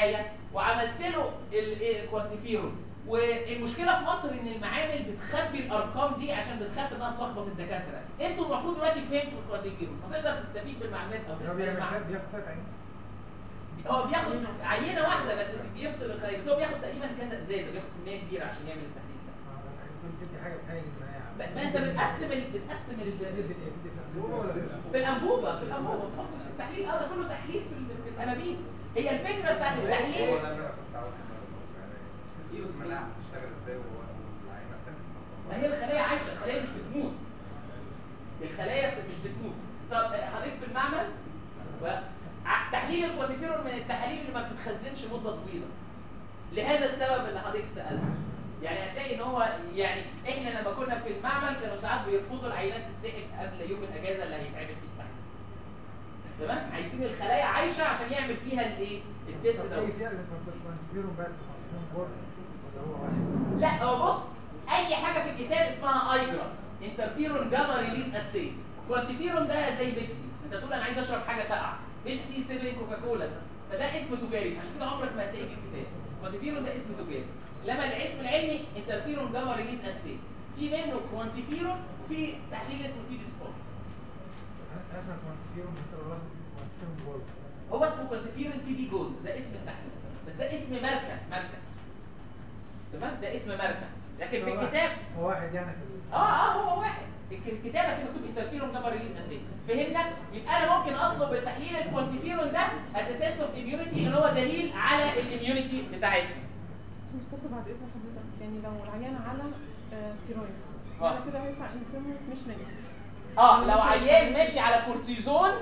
وعملت له الكوانتيفيرون والمشكله في مصر ان المعامل بتخبي الارقام دي عشان بتخاف انها تلخبط الدكاتره انتوا المفروض دلوقتي فهمتوا الكوانتيفيرون فتقدر تستفيد بالمعلومات او هو تسال بيعمل المعلومات بياخد ثلاث عينين هو بياخد عينه واحده بس بيفصل الخلايا بس هو بياخد تقريبا كذا ازازه بياخد كميه كبيره عشان يعمل التحليل ده اه ده كنت بتدي حاجه بتهيئ المناعه ما- ما انت بتقسم ال- بتقسم ال- بتدي بتدي في الانبوبه في الانبوبه التحليل اه ده كله تحليل في ال- في الانابيب هي الفكره بتاعت هو التحليل ده اللي انا كنت عاوز اساله يعني المناعه بتشتغل ازاي والعينه ما هي الخلايا عايشه الخلايا مش بتموت الخلايا مش بتموت طب حضرتك في المعمل و- ع- تحليل الكوانتيفيرون من التحاليل اللي ما بتتخزنش مده طويله لهذا السبب اللي حضرتك سالته يعني هتلاقي ان هو يعني احنا لما كنا في المعمل كانوا ساعات بيرفضوا العينات تتسحب قبل يوم الاجازه اللي هيتعمل فيه التحليل تمام عايزين الخلايا عايشه عشان يعمل فيها الايه التيست ده اي فيها اللي اسمها كونسبيرون بس كونسبيرون بورد ولا هو واحد لا هو بص اي حاجه في الكتاب اسمها ايجرا انترفيرون جاما ريليز اسي كوانتيفيرون ده زي بيبسي انت تقول انا عايز اشرب حاجه ساقعه بيبسي سيفن كوكاكولا فده اسم تجاري عشان كده عمرك ما هتلاقيه في الكتاب كوانتيفيرون ده اسم تجاري لما الاسم العلمي انترفيرون جاما ريليز اسي في منه كوانتيفيرون وفي تحليل اسمه تي بي سبوت اسمها كونسبيرون كونسبيرون بورد هو اسمه كوانتيفيرون تي بي جولد ده اسم التحليل بس ده اسم ماركه ماركه تمام ده اسم ماركه لكن في هو واحد- الكتاب هو واحد يعني في ال- اه اه هو واحد الك- الكتابه كده مكتوب انترفيرون جاما ريليز اسي فهمنا يبقى انا ممكن اطلب التحليل الكوانتيفيرون ده از تيست اوف اميونيتي اللي هو دليل على الاميونيتي بتاعتنا مصطفى بعد اذن حضرتك يعني لو العيان على آه، ستيرويدز آه. يعني كده هينفع انترميت مش نيجاتيف اه لو عيان ماشي على كورتيزون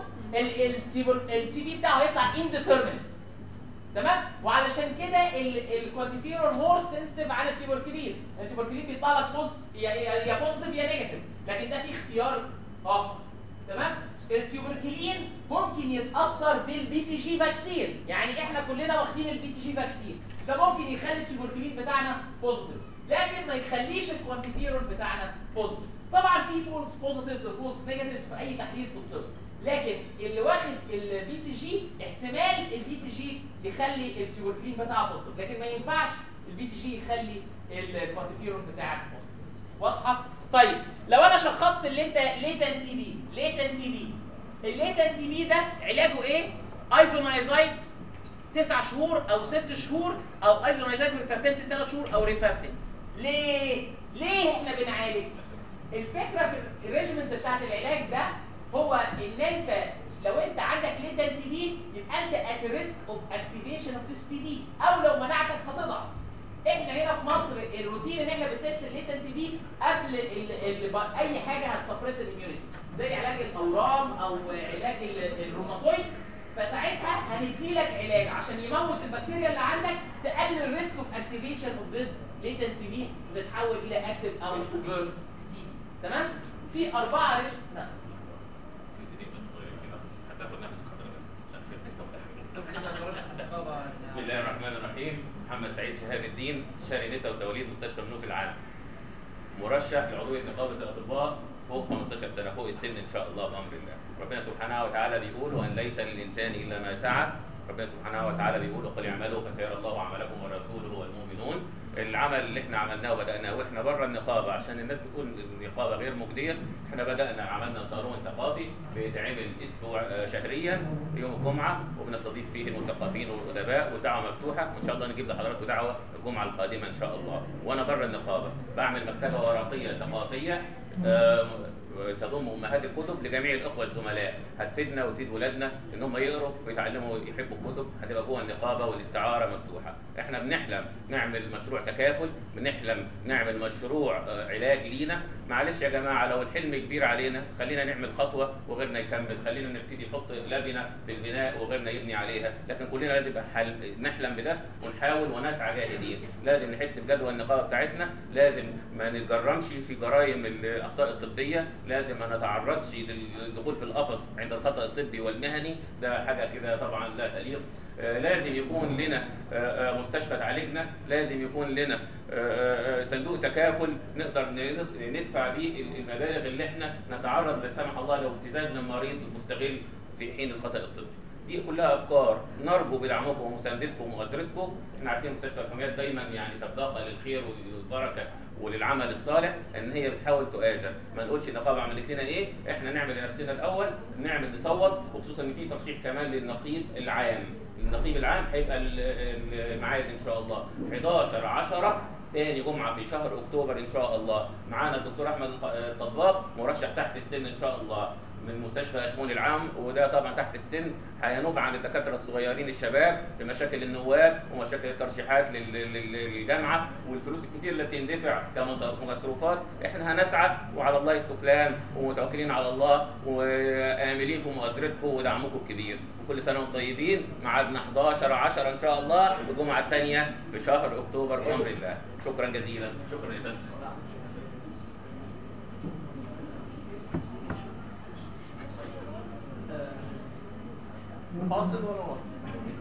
التي بي بتاعه هيطلع انديترمنت تمام وعلشان كده الكوانتيفيرون مور سنسيتيف على التيبوركلين التيبوركلين بيطلع لك بوز يا يا يا بوزيتيف يا نيجاتيف لكن ده في اختيار اخر تمام التيوبركلين ممكن يتاثر بالبي سي جي فاكسين يعني احنا كلنا واخدين البي سي جي فاكسين ده ممكن يخلي التيوبركلين بتاعنا بوزيتيف لكن ما يخليش الكوانتيفيرون بتاعنا بوزيتيف طبعا في فولس بوزيتيفز وفولس نيجاتيفز في اي تحليل في الطب لكن اللي واخد البي سي جي احتمال البي سي جي يخلي التيوبركلين بتاعه بوزيتيف لكن ما ينفعش البي سي جي يخلي الكوانتيفيرون بتاعك بوزيتيف واضحه طيب لو انا شخصت اللي انت ليتن تي بي ليتن تي بي الليتن تي بي ده علاجه ايه ايزونايزايد تسع شهور او ست شهور او ايزونايزايد ريفابنت ثلاث شهور او ريفابنت ليه ليه احنا بنعالج الفكره في الريجمنتس بتاعت العلاج ده هو ان انت لو انت عندك ليتن تي بي يبقى انت ات ريسك اوف اكتيفيشن اوف ذس تي بي او لو مناعتك هتضعف احنا هنا في مصر الروتين ان احنا بنتست الليتن تي بي قبل ال ال اي حاجه هتسبريس الاميونيتي زي علاج الاورام او علاج ال- الروماتويد فساعتها هندي لك علاج عشان يموت البكتيريا اللي عندك تقلل ريسك اوف اكتيفيشن اوف ذس ليتن تي بي وتتحول الى اكتف او اوفر تي تمام في اربعه ريش لا بسم الله الرحمن الرحيم محمد سعيد شهاب الدين استشاري نساء وتوليد مستشفى منوف العالم مرشح لعضويه نقابه الاطباء فوق 15 سنه فوق السن ان شاء الله بامر الله ربنا سبحانه وتعالى بيقول وان ليس للانسان الا ما سعى ربنا سبحانه وتعالى بيقول وقل اعملوا فسيرى الله عملكم ورسوله والمؤمنون العمل اللي احنا عملناه وبداناه واحنا بره النقابه عشان الناس بتقول إن النقابه غير مجديه احنا بدانا عملنا صالون ثقافي بيتعمل اسبوع آه، شهريا يوم الجمعه وبنستضيف فيه المثقفين والادباء والدعوه مفتوحه وان شاء الله نجيب لحضراتكم دعوه الجمعه القادمه ان شاء الله وانا بره النقابه بعمل مكتبه ورقيه ثقافيه آه، تضم امهات الكتب لجميع الاخوه الزملاء هتفيدنا وتفيد ولادنا ان هم يقروا ويتعلموا يحبوا الكتب هتبقى جوه النقابه والاستعاره مفتوحه احنا بنحلم نعمل مشروع تكافل بنحلم نعمل مشروع آه، علاج لينا معلش يا جماعه لو الحلم كبير علينا خلينا نعمل خطوه وغيرنا يكمل خلينا نبتدي نحط لبنه في البناء وغيرنا يبني عليها لكن كلنا لازم يبقى حل... نحلم بده ونحاول ونسعى جاهدين لازم نحس بجدوى النقابه بتاعتنا لازم ما نتجرمش في جرائم الاخطاء الطبيه لازم ما نتعرضش للدخول في القفص عند الخطا الطبي والمهني ده حاجه كده طبعا لا تليق آه، لازم يكون لنا آه، آه، مستشفى تعالجنا لازم يكون لنا آه، آه، صندوق تكافل نقدر ن- ندفع بيه المبالغ اللي احنا نتعرض لا سمح الله لو ابتزازنا مريض مستغل في حين الخطا الطبي دي كلها افكار نرجو بدعمكم ومساندتكم ومؤازرتكم احنا عارفين مستشفى الحميات دايما يعني سباقه للخير وللبركه وللعمل الصالح ان هي بتحاول تؤازر ما نقولش النقابه عملت لنا ايه احنا نعمل لنفسنا الاول نعمل نصوت وخصوصا ان في ترشيح كمان للنقيب العام النقيب العام هيبقى ال- ال- الميعاد ان شاء الله 11 10 تاني جمعة في شهر أكتوبر إن شاء الله معانا الدكتور أحمد الق- الطباخ مرشح تحت السن إن شاء الله من مستشفى أشمون العام وده طبعا تحت السن هينوب عن الدكاترة الصغيرين الشباب في مشاكل النواب ومشاكل الترشيحات لل- لل- للجامعة والفلوس الكتير اللي بتندفع كمصروفات احنا هنسعى وعلى الله التكلان ومتوكلين على الله وآملين في مؤازرتكم ودعمكم الكبير وكل سنة وانتم طيبين ميعادنا 11 10 إن شاء الله الجمعة الثانية في شهر أكتوبر بأمر الله شكرا جزيلا شكرا يا فندم فاصل ولا واصل؟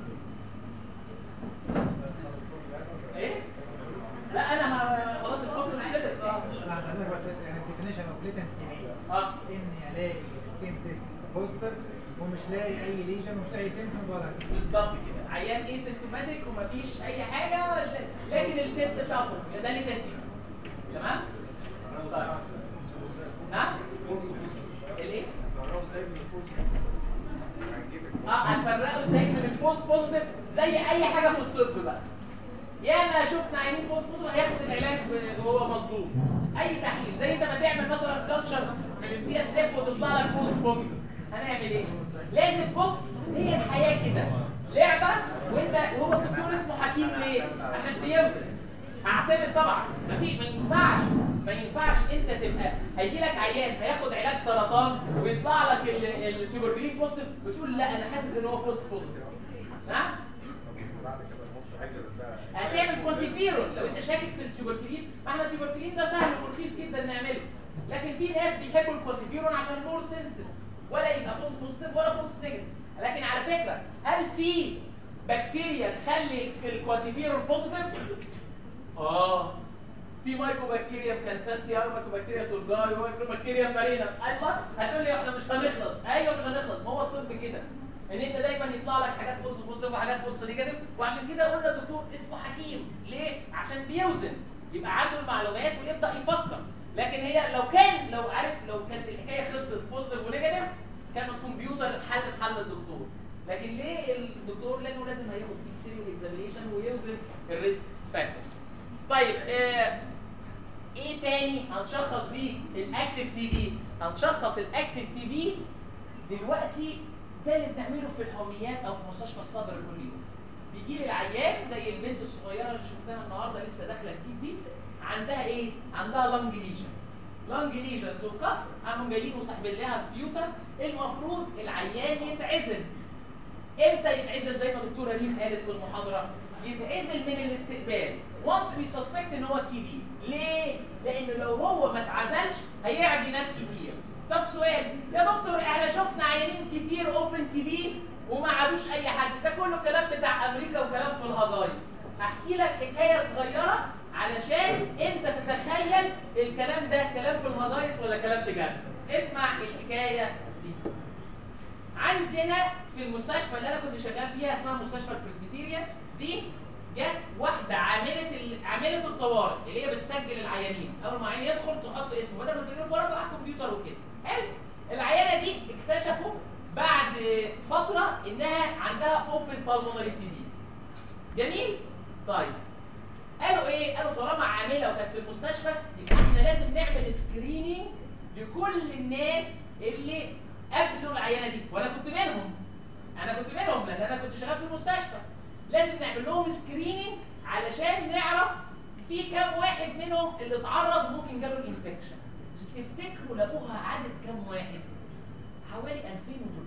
ايه؟ لا انا ه- خلاص الفاصل خلص اه انا هسألك بس يعني الديفينيشن اوف ليتنت ايه؟ اه اني الاقي سكين تيست بوستر ومش لاقي اي ليجن ومش لاقي سيمتوم ولا بالظبط كده عيان ايه سيمتوماتيك ومفيش اي حاجه ل- لكن التيست بتاعه بوزيتيف ده ليه ترتيب تمام؟ طيب نعم؟ الايه؟ اه هنفرقه ازاي من الفولس بوزيتيف زي اي حاجه في الطب بقى ياما شفنا عينين فولس بوزيتيف هياخد العلاج ب- وهو مظلوم اي تحليل زي انت ما تعمل مثلا كلتشر من السي اس اف وتطلع لك فولس بوزيتيف هنعمل ايه؟ لازم بص هي الحياه كده لعبه وانت هو الدكتور اسمه حكيم ليه؟ عشان بيوزن هعتمد طبعا ما في ما ينفعش ما ينفعش انت تبقى هيجي لك عيان هياخد علاج سرطان ويطلع لك ال- التيوبركلين بوزيتيف وتقول لا انا حاسس ان هو فولس بوزيتيف نعم بعد كده الماتش هيجري بقى هتعمل كونتيفيرون لو انت شاكك في التيوبركلين ما احنا التيوبركلين ده سهل ورخيص جدا نعمله لكن في ناس بيحبوا الكونتيفيرون عشان فول سنسيتيف ولا يبقى فولس بوزيتيف ولا فولس نيجاتيف لكن على فكره هل في بكتيريا تخلي في الكونتيفيرون بوزيتيف؟ اه في مايكوبكتيريا كانساسيا ومايكوبكتيريا سولجاي ومايكوبكتيريا مارينا الله هتقول لي احنا مش هنخلص ايوه مش هنخلص ما هو الطب كده ان انت دايما يطلع لك حاجات فولس بوزيتيف وحاجات فولس نيجاتيف وعشان كده قلنا الدكتور اسمه حكيم ليه عشان بيوزن يبقى عنده المعلومات ويبدا يفكر لكن هي لو كان لو عارف لو كانت الحكايه خلصت بوزيتيف ونيجاتيف كان الكمبيوتر حل محل الدكتور لكن ليه الدكتور لانه لازم هياخد هيستوري واكزامينيشن ويوزن الريسك فاكتورز طيب آه ايه تاني هنشخص بيه الاكتف تي بي هنشخص الاكتف تي بي دلوقتي ده اللي بنعمله في الحميات او في مستشفى الصدر كل يوم بيجي لي العيان زي البنت الصغيره اللي شفناها النهارده لسه داخله جديد دي عندها ايه عندها لانج ليجنز لانج ليجنز وكف قاموا جايين وساحبين لها سبيوتر المفروض العيان يتعزل امتى يتعزل زي ما دكتوره ريم قالت في المحاضره يتعزل من الاستقبال وانس وي سسبكت ان هو تي بي ليه لان لو هو ما اتعزلش هيعدي ناس كتير طب سؤال يا دكتور احنا شفنا عيانين كتير اوبن تي بي وما عادوش اي حاجه ده كله كلام بتاع امريكا وكلام في الهجايز احكي لك حكايه صغيره علشان انت تتخيل الكلام ده كلام في الهجايز ولا كلام بجد اسمع الحكايه دي عندنا في المستشفى اللي انا كنت شغال فيها اسمها مستشفى البرسبيتيريا دي جت واحده عامله ال- عامله الطوارئ اللي هي بتسجل العيانين اول ما عيان يدخل تحط اسمه بدل ما تسجله ورقه على الكمبيوتر وكده حلو العيانه دي اكتشفوا بعد فتره انها عندها اوبن بالمونري تي بي جميل طيب قالوا ايه قالوا طالما عامله وكانت في المستشفى يبقى احنا لازم نعمل سكريننج لكل الناس اللي قابلوا العيانه دي وانا كنت منهم انا كنت منهم لان انا كنت شغال في المستشفى لازم نعمل لهم سكريننج علشان نعرف في كام واحد منهم اللي اتعرض ممكن جاله الانفكشن تفتكروا لقوها عدد كام واحد حوالي 2300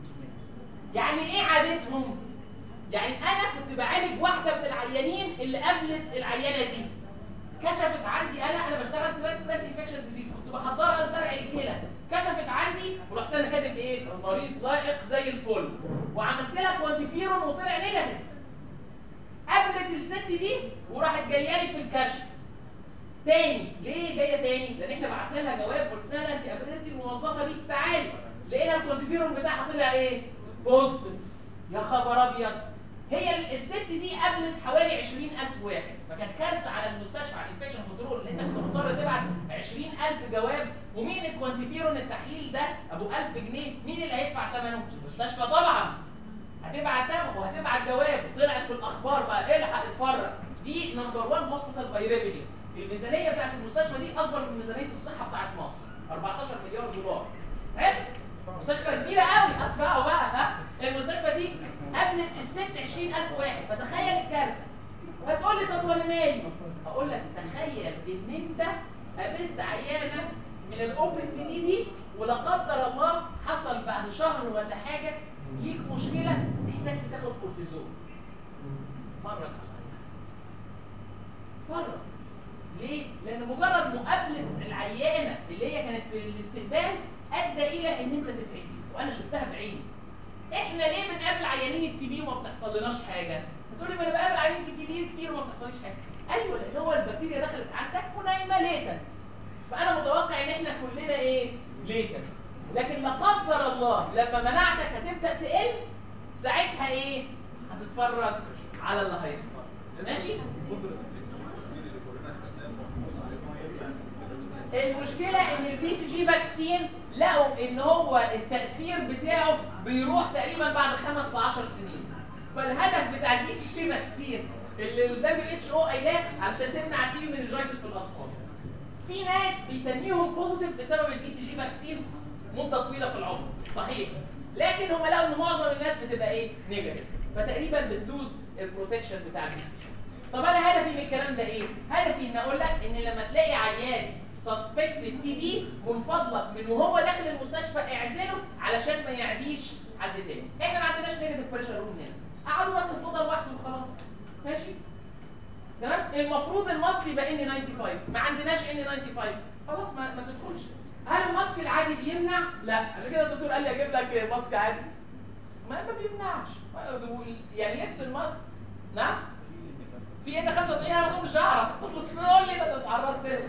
يعني ايه عددهم يعني انا كنت بعالج واحده من العيانين اللي قابلت العيانه دي كشفت عندي انا انا بشتغل ترانسبلانت انفكشن ديزيز كنت بحضرها لزرع الكلى كشفت عندي ورحت انا كاتب ايه المريض لائق زي الفل وعملت لها كوانتيفيرون وطلع نيجاتيف قابلت الست دي وراحت جايه لي في الكشف تاني ليه جايه تاني لان احنا بعتنا لها جواب قلنا لها انت قابلتي الموظفه دي تعالي لقينا الكوانتيفيرون بتاعها طلع ايه بوزيتيف يا خبر ابيض هي ال- الست دي قابلت حوالي 20000 واحد فكانت كارثه على المستشفى على الانفكشن كنترول لان انت كنت مضطر تبعت 20000 جواب ومين الكوانتيفيرون التحليل ده ابو 1000 جنيه مين اللي هيدفع ثمنه؟ المستشفى طبعا هتبعت ثمن وهتبعت جواب طلعت في الاخبار بقى الحق اتفرج دي نمبر 1 هوسبيتال باي ريفينيو الميزانيه بتاعت المستشفى دي اكبر من ميزانيه الصحه بتاعت مصر 14 مليار دولار حلو مستشفى كبيره قوي ادفعوا بقى ها المستشفى دي قابلت الست 20000 واحد فتخيل الكارثه هتقول لي طب وانا مالي اقول لك تخيل ان انت قابلت عيانه من الاوبن تي دي دي ولا قدر الله حصل بعد شهر ولا حاجه ليك مشكله محتاج تاخد كورتيزون اتفرج على الناس اتفرج ليه؟ لان مجرد مقابله العيانه اللي هي كانت في الاستقبال ادى الى ان انت تتعدي وانا شفتها بعيني احنا ليه بنقابل عيانين التي بي وما بتحصلناش حاجه؟ هتقولي ما انا بقابل عيانين التي بي كتير وما بتحصليش حاجه ايوه لان هو البكتيريا دخلت عندك ونايمه ليتا فانا متوقع ان احنا كلنا ايه؟ ليتا لكن لا قدر الله لما مناعتك هتبدا تقل ساعتها ايه؟ هتتفرج على اللي هيحصل ماشي؟ المشكله ان البي سي جي فاكسين لقوا ان هو التاثير بتاعه بيروح تقريبا بعد خمس ل 10 سنين فالهدف بتاع البي سي جي فاكسين اللي ال WHO قايلاه علشان تمنع تيجي من الجايتس في الاطفال في ناس بيتنيهم بوزيتيف بسبب البي سي جي فاكسين مده طويله في العمر صحيح لكن هم لقوا ان معظم الناس بتبقى ايه نيجاتيف فتقريبا بتلوز البروتكشن بتاع البي سي جي طب انا هدفي من الكلام ده ايه هدفي ان اقول لك ان لما تلاقي عيان سسبكت تي بي من فضلك من وهو داخل المستشفى اعزله علشان ما يعديش حد تاني احنا ما عندناش نيجاتيف بريشر روم هنا قعدوا بس الفضل لوحده وخلاص ماشي تمام المفروض الماسك يبقى ان 95 ما عندناش ان 95 خلاص ما, ما تدخلش هل الماسك العادي بيمنع لا عشان كده الدكتور قال لي اجيب لك ماسك عادي ما ما بيمنعش يعني لبس الماسك نعم في ان 95 انا ما كنتش اعرف كنت تقول لي ده اتعرضت له.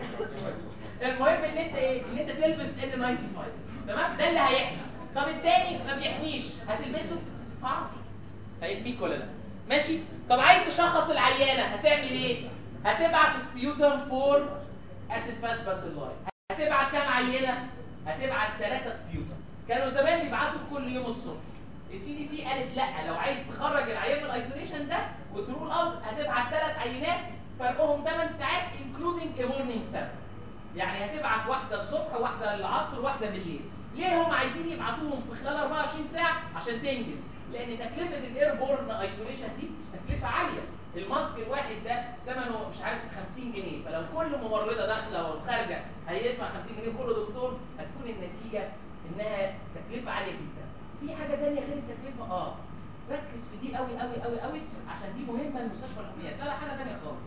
المهم ان انت ايه ان انت تلبس ان 95 تمام ده اللي هيحمي طب التاني ما بيحميش هتلبسه ما اعرفش هيحميك ولا لا ماشي طب عايز تشخص العيانه هتعمل ايه هتبعت سبيوتم فور اسيد فاس باسيلاي هتبعت كام عينه هتبعت ثلاثه سبيوتم كانوا زمان بيبعتوا كل يوم الصبح السي دي سي قالت لا لو عايز تخرج العيان من الايسوليشن ده وترول اوت هتبعت ثلاث عينات فرقهم 8 ساعات انكلودنج مورنينج سامبل يعني هتبعت واحده الصبح واحده العصر واحده بالليل ليه هم عايزين يبعتوهم في خلال 24 ساعه عشان تنجز لان تكلفه الاير بورن ايسوليشن دي تكلفه عاليه الماسك الواحد ده ثمنه مش عارف 50 جنيه فلو كل ممرضه داخله وخارجه هيدفع 50 جنيه كل دكتور هتكون النتيجه انها تكلفه عاليه جدا في حاجه ثانيه غير التكلفه اه ركز في دي قوي قوي قوي قوي عشان دي مهمه لمستشفى الحميات لا لا حاجه ثانيه خالص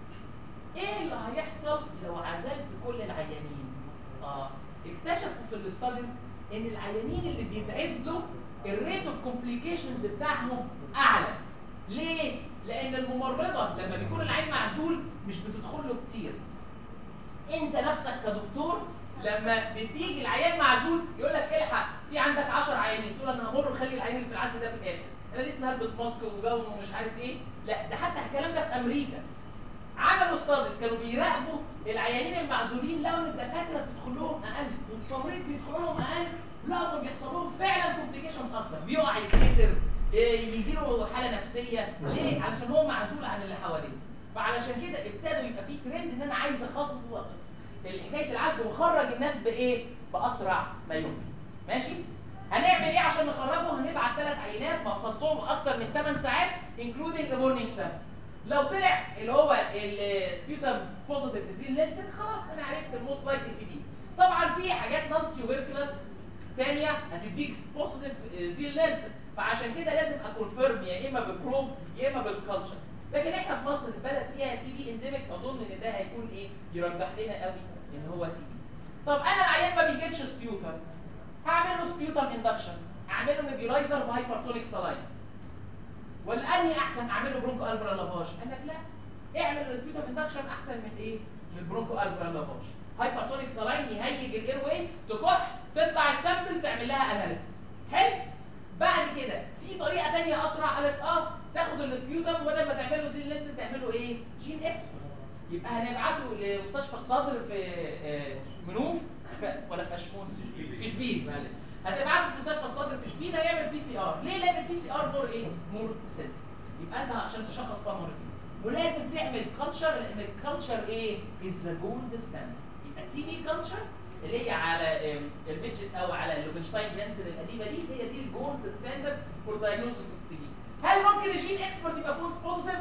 ايه اللي هيحصل لو عزلت كل العيانين اه اكتشفوا في الاستاديز ان العيانين اللي بيتعزلوا الريت اوف كومبليكيشنز بتاعهم اعلى ليه لان الممرضه لما بيكون العين معزول مش بتدخل له كتير انت نفسك كدكتور لما بتيجي العيان معزول يقول لك الحق في عندك 10 عيانين تقول انا همر خلي العيان اللي في العزل ده في الاخر انا لسه هلبس ماسك وجو ومش عارف ايه لا ده حتى الكلام ده في امريكا عملوا ستاديز كانوا بيراقبوا العيانين المعزولين لقوا ان الدكاتره بتدخل لهم اقل والتمريض بيدخل لهم اقل لقوا ان بيحصل لهم فعلا كومبليكيشن اكتر بيقع يتكسر يجي له حاله نفسيه ليه؟ علشان هو معزول عن اللي حواليه فعلشان كده ابتدوا يبقى في ترند ان انا عايز اخفض حكايه العزل واخرج الناس بايه؟ باسرع ما يمكن ماشي؟ هنعمل ايه عشان نخرجه؟ هنبعت ثلاث عينات محفظتهم اكتر من 8 ساعات انكلودنج مورنينج سامبل لو طلع اللي هو السبيوتم بوزيتيف ديزيز لينسن خلاص انا عرفت الموست لايك تي بي طبعا في حاجات نون تيوبركلس ثانيه هتديك بوزيتيف زيل لينسن فعشان كده لازم اكونفيرم يا اما بالبروب يا اما بالكالتشر لكن احنا في مصر البلد فيها تي بي انديميك اظن ان ده هيكون ايه يرجح لنا قوي ان هو تي بي طب انا العيان ما بيجيبش سبيوتم هعمل له سبيوتم اندكشن اعمل له نيبيولايزر بهايبرتونيك سلاين ولا انهي احسن اعمل له برونكو البرا لافاج قال لك لا اعمل السبيوتم اندكشن احسن من ايه من البرونكو البرا لافاج هايبرتونيك سلاين يهيج الاير واي تكح تطلع السامبل تعمل لها اناليسيس حلو بعد كده في طريقه ثانيه كيو طب بدل ما تعمله زي لينس تعمله ايه؟ جين اكسبرت يبقى هنبعته لمستشفى الصدر في آه، منوف ف- ولا في اشمون في شبين معلش هتبعته في مستشفى الصدر في شبين هيعمل بي سي ار ليه؟ لان البي سي ار مور ايه؟ مور سنس يبقى انت عشان تشخص بقى مرتين ولازم تعمل كلتشر لان الكلتشر ايه؟ از ذا جولد ستاندرد يبقى تي بي كلتشر اللي هي على آم، البيدجت او على اللوبنشتاين جانسن القديمه دي هي دي الجولد ستاندرد فور دايجنوستس اوف تي بي هل ممكن الجين اكسبرت يبقى فولس بوزيتيف؟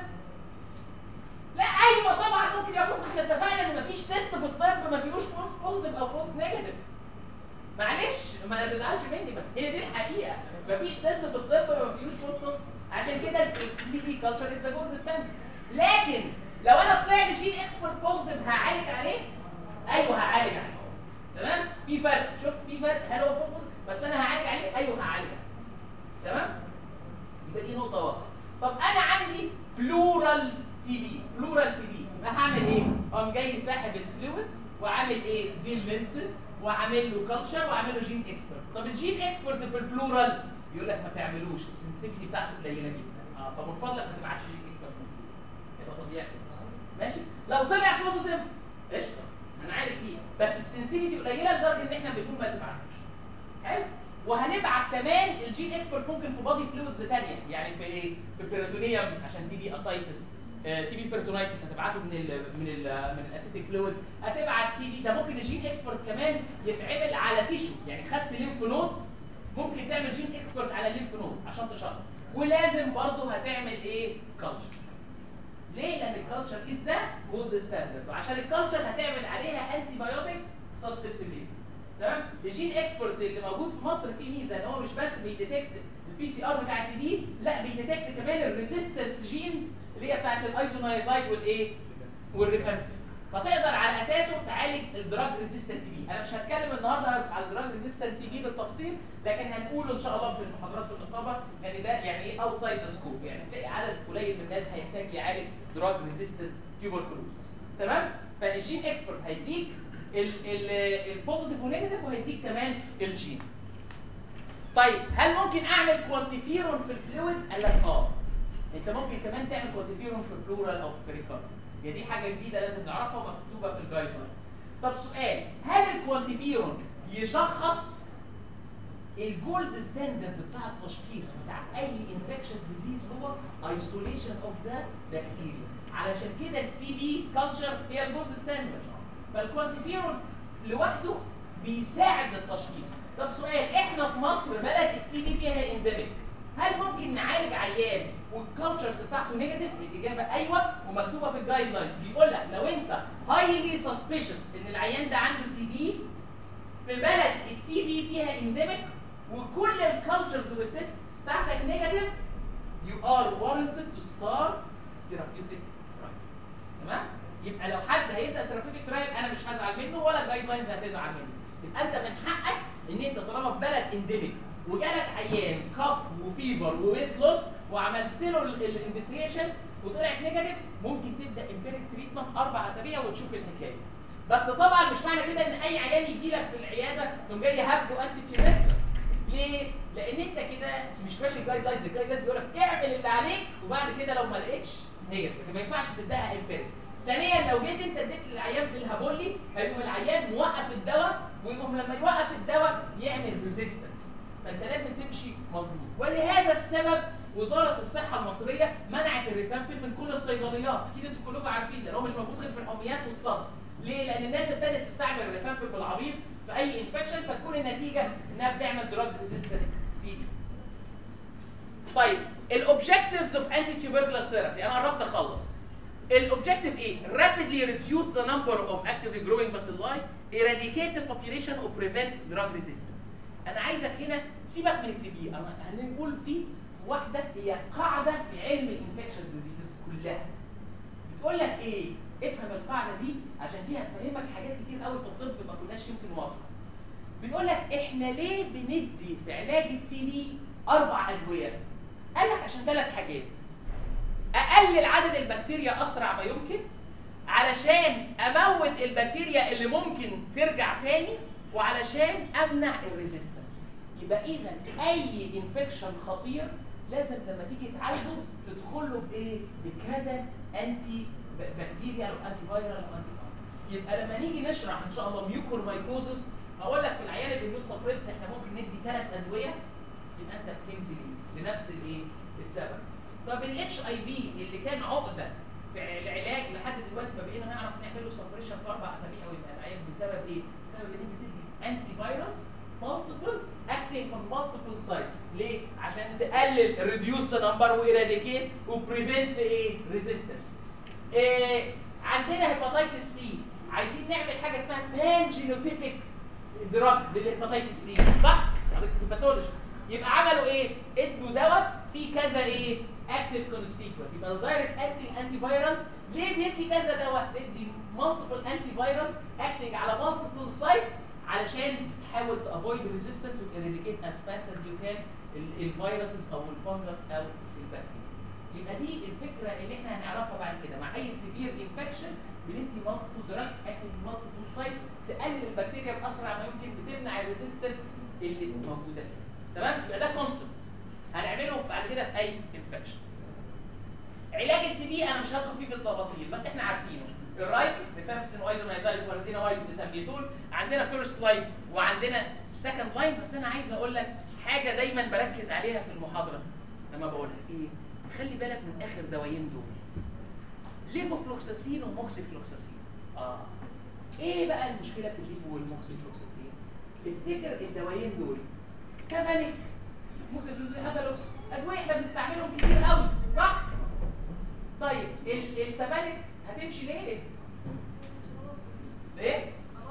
لا ايوه طبعا ممكن يكون ما احنا اتفقنا ان مفيش تيست في الطب ما فيهوش فولس بوزيتيف او فولس نيجاتيف معلش ما تزعلش مني بس هي دي الحقيقه مفيش تيست في الطب ما فيهوش فولس بوزيتيف عشان كده التي بي كلتشر از جولد ستاندرد لكن لو انا طلع لي جين اكسبرت بوزيتيف هعالج عليه ايوه هعالج عليه تمام في فرق شوف في فرق هل هو فولس بس انا هعالج عليه ايوه هعالج عليه تمام يبقى دي نقطه واضحه طب انا عندي بلورال تي بي بلورال تي بي يبقى هعمل ايه اقوم جاي ساحب الفلويد وعامل ايه زين لينسن وعامل له كلتشر وعامل له جين اكسبرت طب الجين اكسبرت في البلورال يقول لك ما تعملوش السنسيتيفيتي بتاعته قليله جدا اه فمن فضلك ما تبعتش جين اكسبرت يبقى طبيعي ماشي لو طلع بوزيتيف قشطه هنعالج فيه بس السنسيتيفيتي قليله لدرجه ان احنا بنكون ما تبعتوش حلو وهنبعت كمان الجين اكسبرت ممكن في بادي فلويدز ثانيه يعني في ايه في البيريتونيوم عشان تي بي اسايتس تي بي بيرتونايتس هتبعته من ال من ال من الاسيتيك فلويد هتبعت تي بي ده ممكن الجين اكسبرت كمان يتعمل على تيشو يعني خدت ليمف نود ممكن تعمل جين اكسبرت على ليمف نود عشان تشخص ولازم برضه هتعمل ايه كلتشر ليه؟ لان الكالتشر از ذا جولد ستاندرد وعشان الكالتشر هتعمل عليها انتي بايوتيك سسبتبيليتي تمام؟ الجين اكسبورت اللي موجود في مصر فيه ميزه ان هو مش بس بيديتكت البي سي ار بتاع التي بي لا بيديتكت كمان الريزيستنس جينز اللي هي بتاعت الايزونايزايد والايه؟ والريفامبسين فتقدر على اساسه تعالج الدراج ريزيستنت تي بي انا مش هتكلم النهارده على الدراج ريزيستنت تي بي بالتفصيل لكن هنقوله ان شاء الله في المحاضرات في النقابه يعني ده يعني ايه اوتسايد ذا سكوب يعني تلاقي عدد قليل من الناس هيحتاج يعالج دراج ريزيستنت تيوبركلوز تمام فالجين اكسبرت هيديك البوزيتيف ونيجاتيف وهيديك كمان الجين طيب هل ممكن اعمل كوانتيفيرون في الفلويد قال لك اه انت ممكن كمان تعمل كوانتيفيرون في البلورال او في البريكارد هي دي حاجه جديده لازم نعرفها ومكتوبه في الجايد لاين طب سؤال هل الكوانتيفيرون يشخص الجولد ستاندرد بتاع التشخيص بتاع اي انفكشنز ديزيز هو ايسوليشن اوف ذا بكتيريا علشان كده التي بي كلتشر هي الجولد ستاندرد فالكوانتيفيرون لوحده بيساعد التشخيص طب سؤال احنا في مصر بلد التي بي فيها انديميك هل ممكن نعالج عيان والكالتشرز بتاعته نيجاتيف الاجابه ايوه ومكتوبه في الجايد لاينز بيقول لك لو انت هايلي سسبيشس ان العيان ده عنده تي بي في البلد التي بي فيها انديميك وكل الكالتشرز والتيستس بتاعتك نيجاتيف يو ار warranted تو ستارت ثيرابيوتيك ترايل تمام يبقى لو حد هيبدا ثيرابيوتيك ترايل انا مش هزعل منه ولا الجايد لاينز هتزعل منه يبقى انت من حقك ان انت طالما في بلد انديميك وجالك عيان كف وفيبر وويت لوس وعملت له الانفستيجيشنز وطلعت نيجاتيف ممكن تبدا امبيريك تريتمنت اربع اسابيع وتشوف الحكايه بس طبعا مش معنى كده ان اي عيان يجي لك في العياده تقوم جاي هبده انتي تيوبركلس ليه؟ لان انت كده مش ماشي الجايد لاينز الجايد لاينز بيقول لك اعمل اللي عليك وبعد كده لو ما لقيتش نيجاتيف ما ينفعش تبداها امبيريك ثانيا لو جيت انت اديت للعيان بالهابولي هيقوم العيان موقف الدواء ويقوم لما يوقف الدواء يعمل ريزيستنس فانت لازم تمشي مظبوط ولهذا السبب وزاره الصحه المصريه منعت الريفامبين من كل الصيدليات اكيد انتوا كلكم عارفين ده هو مش موجود غير في الحميات والصدر ليه؟ لان الناس ابتدت تستعمل الريفامبين بالعبيط في اي انفكشن فتكون النتيجه انها بتعمل دراج ريزيستنت تي بي طيب الاوبجكتيفز اوف انتي تيوبركلوس ثيرابي انا قربت اخلص الاوبجكتيف ايه؟ rapidly reduce the number of actively growing bacilli, eradicate the population or prevent drug resistance. انا عايزك هنا سيبك من التي بي انا هنقول في واحده هي قاعده في علم الانفكشنز ديزيز كلها. بتقول لك ايه؟ افهم القاعده دي عشان دي هتفهمك حاجات كتير قوي في الطب ما كناش يمكن واضحه. بتقول لك احنا ليه بندي في علاج التي بي اربع ادويه؟ قال لك عشان ثلاث حاجات. اقلل عدد البكتيريا اسرع ما يمكن علشان اموت البكتيريا اللي ممكن ترجع تاني وعلشان امنع الريزيستنس يبقى اذا اي انفكشن خطير لازم لما تيجي تعالجه تدخل له بايه؟ بكذا انتي بكتيريا او انتي فايرال او انتي يبقى لما نيجي نشرح ان شاء الله ميوكورمايكوزس هقول لك في العيان اللي بيموت سبريست احنا ممكن ندي ثلاث ادويه يبقى انت فهمت ليه لنفس الايه؟ السبب. طب الاتش اي في اللي كان عقده في العلاج لحد دلوقتي فبقينا نعرف نعمل له سبريشن في اربع اسابيع ويبقى العيان بسبب ايه؟ بسبب ان انت بتدي انتي فايروس multiple acting on multiple sites ليه؟ عشان تقلل reduce the number وايراديكيت وبريفنت ايه؟ resistance. إيه عندنا هيباتيتس سي عايزين نعمل حاجه اسمها بان جينوتيبيك دراج للهيباتيتس سي صح؟ حضرتك في الباثولوجي يبقى عملوا ايه؟ ادوا دواء فيه كذا ايه؟ اكتيف كونستيتوينت يبقى الدايركت اكتنج انتي فايروس ليه بيدي كذا دواء؟ بيدي مالتيبل انتي فايروس اكتنج على مالتيبل سايتس علشان تحاول تافويد ريزيستنت وتيريديكيت as fast as you can الفيروسز او الفنجس او البكتيريا. يبقى دي الفكره اللي احنا هنعرفها بعد كده مع اي سيفير انفكشن بندي مالتيبل دراجز اكتنج مالتيبل سايتس تقلل البكتيريا باسرع ما يمكن بتمنع الريزيستنس اللي موجوده فيها. تمام؟ يبقى ده كونسبت هنعمله بعد كده في اي انفكشن. علاج التي بي انا مش هدخل فيه بالتفاصيل بس احنا عارفينه الرايت ريفامبسين وايزونايزايد وارزينا وايد بتامبيتول عندنا فيرست لاين وعندنا سكند لاين بس انا عايز اقول لك حاجه دايما بركز عليها في المحاضره لما بقولها ايه خلي بالك من اخر دوايين دول ليفوفلوكساسين وموكسيفلوكساسين اه ايه بقى المشكله في الليفو والموكسيفلوكساسين افتكر الدوايين دول كمالك موكسيفلوكساسين افالوكس ادويه احنا بنستعملهم كتير قوي صح طيب ال- التمالك هتمشي ليه ليه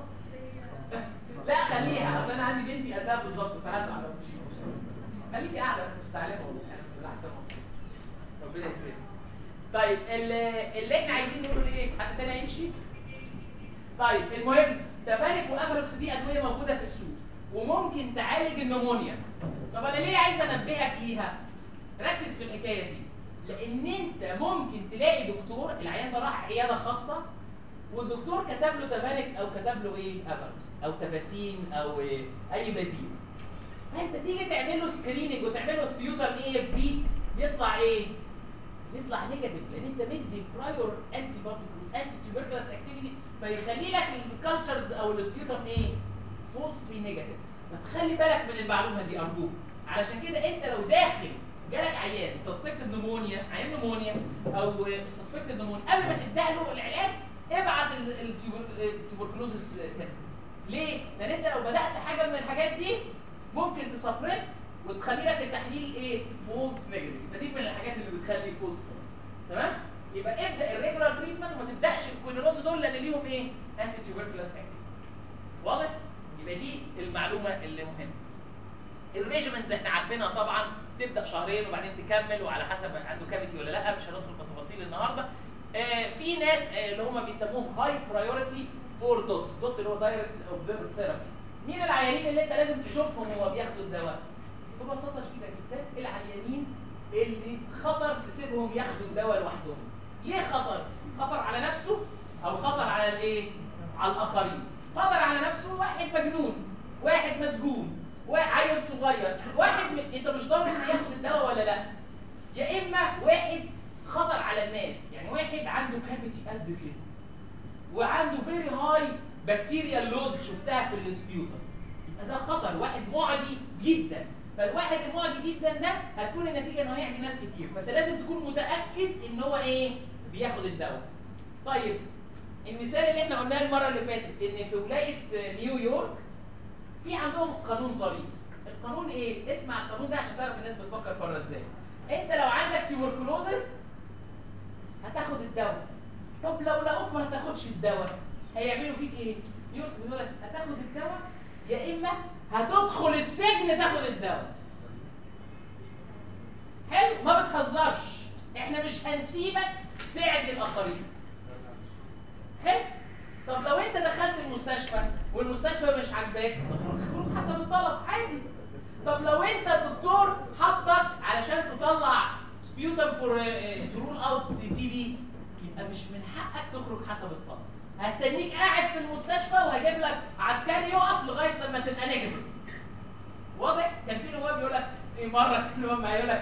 لا خليها اصل انا عندي بنتي قدها بالظبط فهزعل لو مشيت خليكي قاعده مش تعلمها بالعكس ربنا يكرمك طيب ال- اللي احنا عايزين نقوله ايه حد تاني هيمشي طيب المهم تبارك وافلوكس دي ادويه موجوده في السوق وممكن تعالج النمونيا طب انا ليه عايز انبهك ليها ركز في الحكايه دي لان انت ممكن تلاقي دكتور العيان ده راح عياده خاصه والدكتور كتب له تبارك او كتب له ايه افلوكس او تباسين او إيه اي بديل فانت تيجي تعمل له سكريننج وتعمل له سبيوتر اي اف بي يطلع ايه يطلع نيجاتيف لان انت مدي برايور انتي بوديز انتي تيوبركلس اكتيفيتي فيخلي لك الكالتشرز او السبيوتم ايه فولسلي نيجاتيف فتخلي بالك من المعلومه دي ارجوك علشان كده انت لو داخل جالك عيان سسبكتد نمونيا عيان نمونيا او سسبكتد نمونيا قبل ما تبدا له العلاج ابعت التيوبركلوزس تيست ليه؟ لان انت لو بدات حاجه من الحاجات دي ممكن تسبريس وتخلي لك التحليل ايه؟ فولس نيجاتيف فدي من الحاجات اللي بتخلي فولس تمام؟ يبقى ابدا الريجولار تريتمنت وما تبداش الكوينولونز دول لان ليهم ايه؟ انتي تيوبركلوز واضح؟ يبقى دي المعلومه اللي مهمه. الريجمنتس احنا عارفينها طبعا تبدا شهرين وبعدين تكمل وعلى حسب عنده كافيتي ولا لا مش هندخل في التفاصيل النهارده. آه في ناس آه اللي هم بيسموهم هاي برايورتي فور دوت، دوت اللي هو دايركت اوبزرف ثيرابي. مين العيانين اللي انت لازم تشوفهم وهو بياخدوا الدواء؟ ببساطه شديده جدا العيانين اللي خطر تسيبهم ياخدوا الدواء لوحدهم. ليه خطر؟ خطر على نفسه او خطر على الايه؟ على الاخرين. خطر على نفسه واحد مجنون، واحد مسجون، واحد عيل صغير، واحد م... انت مش ضامن هياخد الدواء ولا لا. يا اما واحد خطر على الناس، يعني واحد عنده كافيتي قد كده. وعنده فيري هاي بكتيريا لود شفتها في السبيوتر. يبقى ده خطر، واحد معدي جدا. فالواحد المعدي جدا ده هتكون النتيجه ان هو يعدي ناس كتير، فانت لازم تكون متاكد ان هو ايه؟ بياخد الدواء. طيب المثال اللي احنا قلناه المره اللي فاتت ان في ولايه نيويورك في عندهم قانون ظريف. القانون ايه؟ اسمع القانون ده عشان تعرف الناس بتفكر بره ازاي. انت لو عندك تيوبركلوزس هتاخد الدواء. طب لو لقوك ما هتاخدش الدواء هيعملوا فيك ايه؟ يقول لك هتاخد الدواء يا اما هتدخل السجن تاخد الدواء. حلو ما بتهزرش احنا مش هنسيبك تعدي الاخرين. حلو طب لو انت دخلت المستشفى والمستشفى مش عاجباك تخرج حسب الطلب عادي طب لو انت الدكتور حطك علشان تطلع سبيوتم فور ترول اوت تي بي يبقى مش من حقك تخرج حسب الطلب هتنيك قاعد في المستشفى وهجيب لك عسكري يقف لغايه لما تبقى نيجاتيف واضح كان في نواب يقول لك في مره كان نواب معايا يقول لك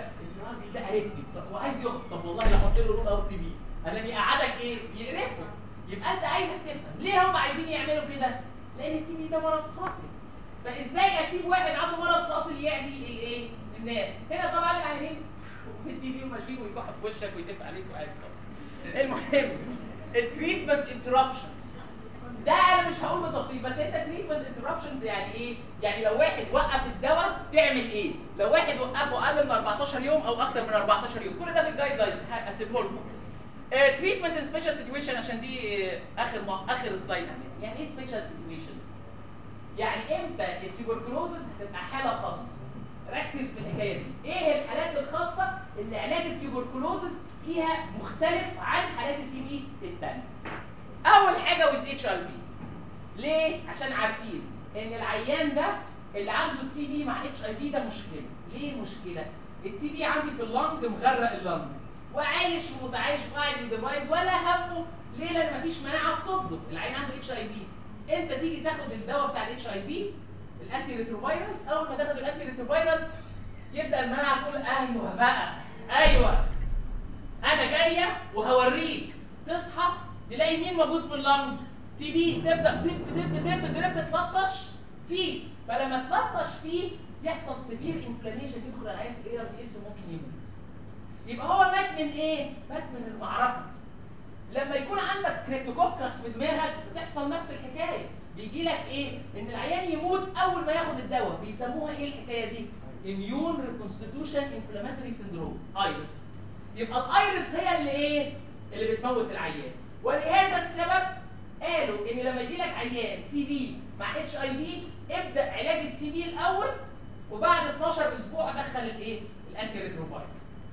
الراجل ده عرفني طب وعايز يخطب طب والله لا احط له رول اوت تي في انا يقعدك ايه يقرفه يبقى انت عايزك تفهم ليه هم عايزين يعملوا كده لان التي في ده مرض قاتل فازاي اسيب واحد عنده مرض قاتل يعدي الايه الناس هنا طبعا العينين في التي في وماشيين ويكح في وشك ويتف عليك وعادي خالص المهم التريتمنت انتربشنز ده انا مش هقول بتفصيل بس انت تريتمنت انتربشنز يعني ايه؟ يعني لو واحد وقف الدواء تعمل ايه؟ لو واحد وقفه اقل من 14 يوم او اكتر من 14 يوم كل ده في الجايد لاينز هسيبه لكم. تريتمنت ان سبيشال سيتويشن عشان دي آه، اخر ما اخر سلايد عندنا يعني ايه سبيشال سيتويشنز؟ يعني امتى التيوبركلوزس هتبقى حاله خاصه؟ ركز في الحكايه دي، ايه الحالات الخاصه اللي علاج التيوبركلوزس فيها مختلف عن حالات التي بي الثانيه؟ اول حاجه ويز اتش اي بي ليه عشان عارفين ان العيان ده اللي عنده تي بي مع اتش اي بي ده مشكله ليه مشكله التي بي عندي في اللنج مغرق اللنج وعايش ومتعايش وقاعد يديفايد ولا همه ليه لان مفيش مناعه تصده العيان عنده اتش اي بي انت تيجي تاخد الدواء بتاع الاتش اي بي الانتي ريتروفيروس اول ما تاخد الانتي ريتروفيروس يبدا المناعه تقول ايوه بقى ايوه انا جايه وهوريك تصحى تلاقي مين موجود في اللنج تي بي تبدا دب دب دب دب تلطش فيه فلما تلطش فيه يحصل سيفير انفلاميشن يدخل العين في الاي ار تي اس ممكن يموت يبقى هو مات من ايه؟ مات من المعركه لما يكون عندك كريبتوكوكس في دماغك بتحصل نفس الحكايه بيجي لك ايه؟ ان العيان يموت اول ما ياخد الدواء بيسموها ايه الحكايه دي؟ اميون ريكونستيتيوشن انفلاماتوري سندروم ايرس يبقى الايرس هي اللي ايه؟ اللي بتموت العيان ولهذا السبب قالوا ان لما يجي لك عيان تي بي مع اتش اي بي ابدا علاج التي بي الاول وبعد 12 اسبوع دخل الايه؟ الانتي ريتروفايروس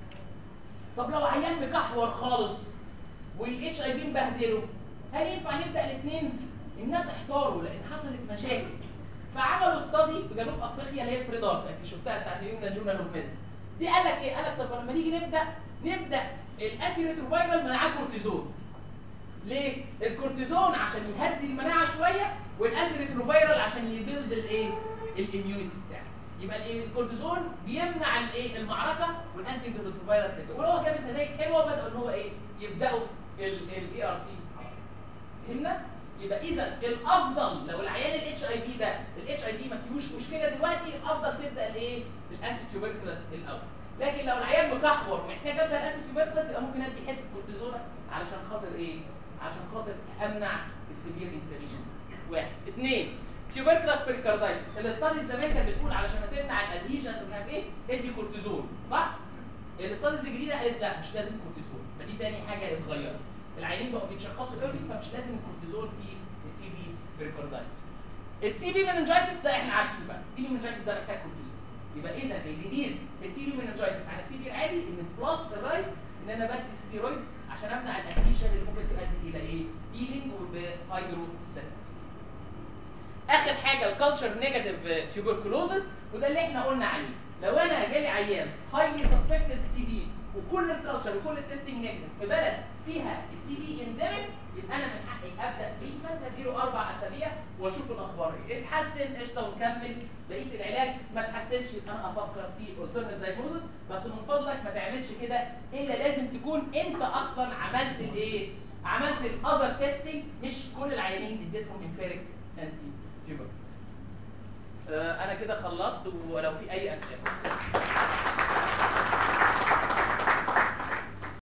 طب لو عيان مكحور خالص والاتش اي بي مبهدله هل ينفع نبدا الاثنين؟ الناس احتاروا لان حصلت مشاكل فعملوا استادي في جنوب افريقيا اللي هي البريدار اللي شفتها بتاعت اليوم جورنال اوف ميديسن دي قال لك ايه؟ قال لك طب لما نيجي نبدا نبدا الانتي ريتروفايرال معاه كورتيزون ليه؟ الكورتيزون عشان يهدي المناعه شويه والانتي ريتروفايرال عشان يبيلد الايه؟ الاميونيتي بتاعه يبقى الايه؟ الكورتيزون بيمنع الايه؟ المعركه والانتي ريتروفايرال سيكل ولو جابت نتائج حلوه بداوا ان هو ايه؟ يبداوا الاي ار تي فهمنا؟ يبقى اذا الافضل لو العيان الاتش اي بي ده الاتش اي بي ما فيهوش مشكله دلوقتي الافضل تبدا الايه؟ الانتي تيوبركلس الاول لكن لو العيان مكحور ومحتاج ابدا الانتي تيوبركلس يبقى ممكن ادي حته كورتيزون علشان خاطر ايه؟ عشان خاطر امنع السيفير انفلاميشن واحد اثنين تيوبركلس بيريكاردايتس الاستاديز زمان كانت بتقول علشان تمنع الادهيجنز ومش عارف ايه ادي كورتيزون صح؟ الاستاديز الجديده قالت لا مش لازم كورتيزون فدي تاني حاجه اتغيرت العيانين بقوا بيتشخصوا ايرلي فمش لازم الكورتيزون في التي بي بيريكاردايتس التي بي مننجايتس ده احنا عارفين بقى التي بي مننجايتس ده محتاج كورتيزون يبقى اذا الجديد في التي بي مننجايتس على التي بي العادي ان بلس الرايت ان انا بدي ستيرويدز عشان امنع الادهيشن اللي ممكن تؤدي الى ايه؟ هيلينج وفايبرو اخر حاجه الكالتشر نيجاتيف تيوبركلوزس وده اللي احنا قلنا عليه لو انا جالي عيان هايلي سسبكتد تي بي وكل الكالتشر وكل التستنج نيجاتيف في بلد فيها التي بي اندمج يبقى انا من حقي ابدا تريتمنت اديله اربع اسابيع واشوف الاخبار ايه اتحسن قشطه ونكمل بقيه العلاج ما اتحسنش يبقى انا افكر في alternate دايجنوزس بس من فضلك ما تعملش كده الا لازم تكون انت اصلا عملت الايه؟ عملت الاذر تيستنج مش كل العيانين اديتهم امبيريك انتي تيوبر انا كده خلصت ولو في اي اسئله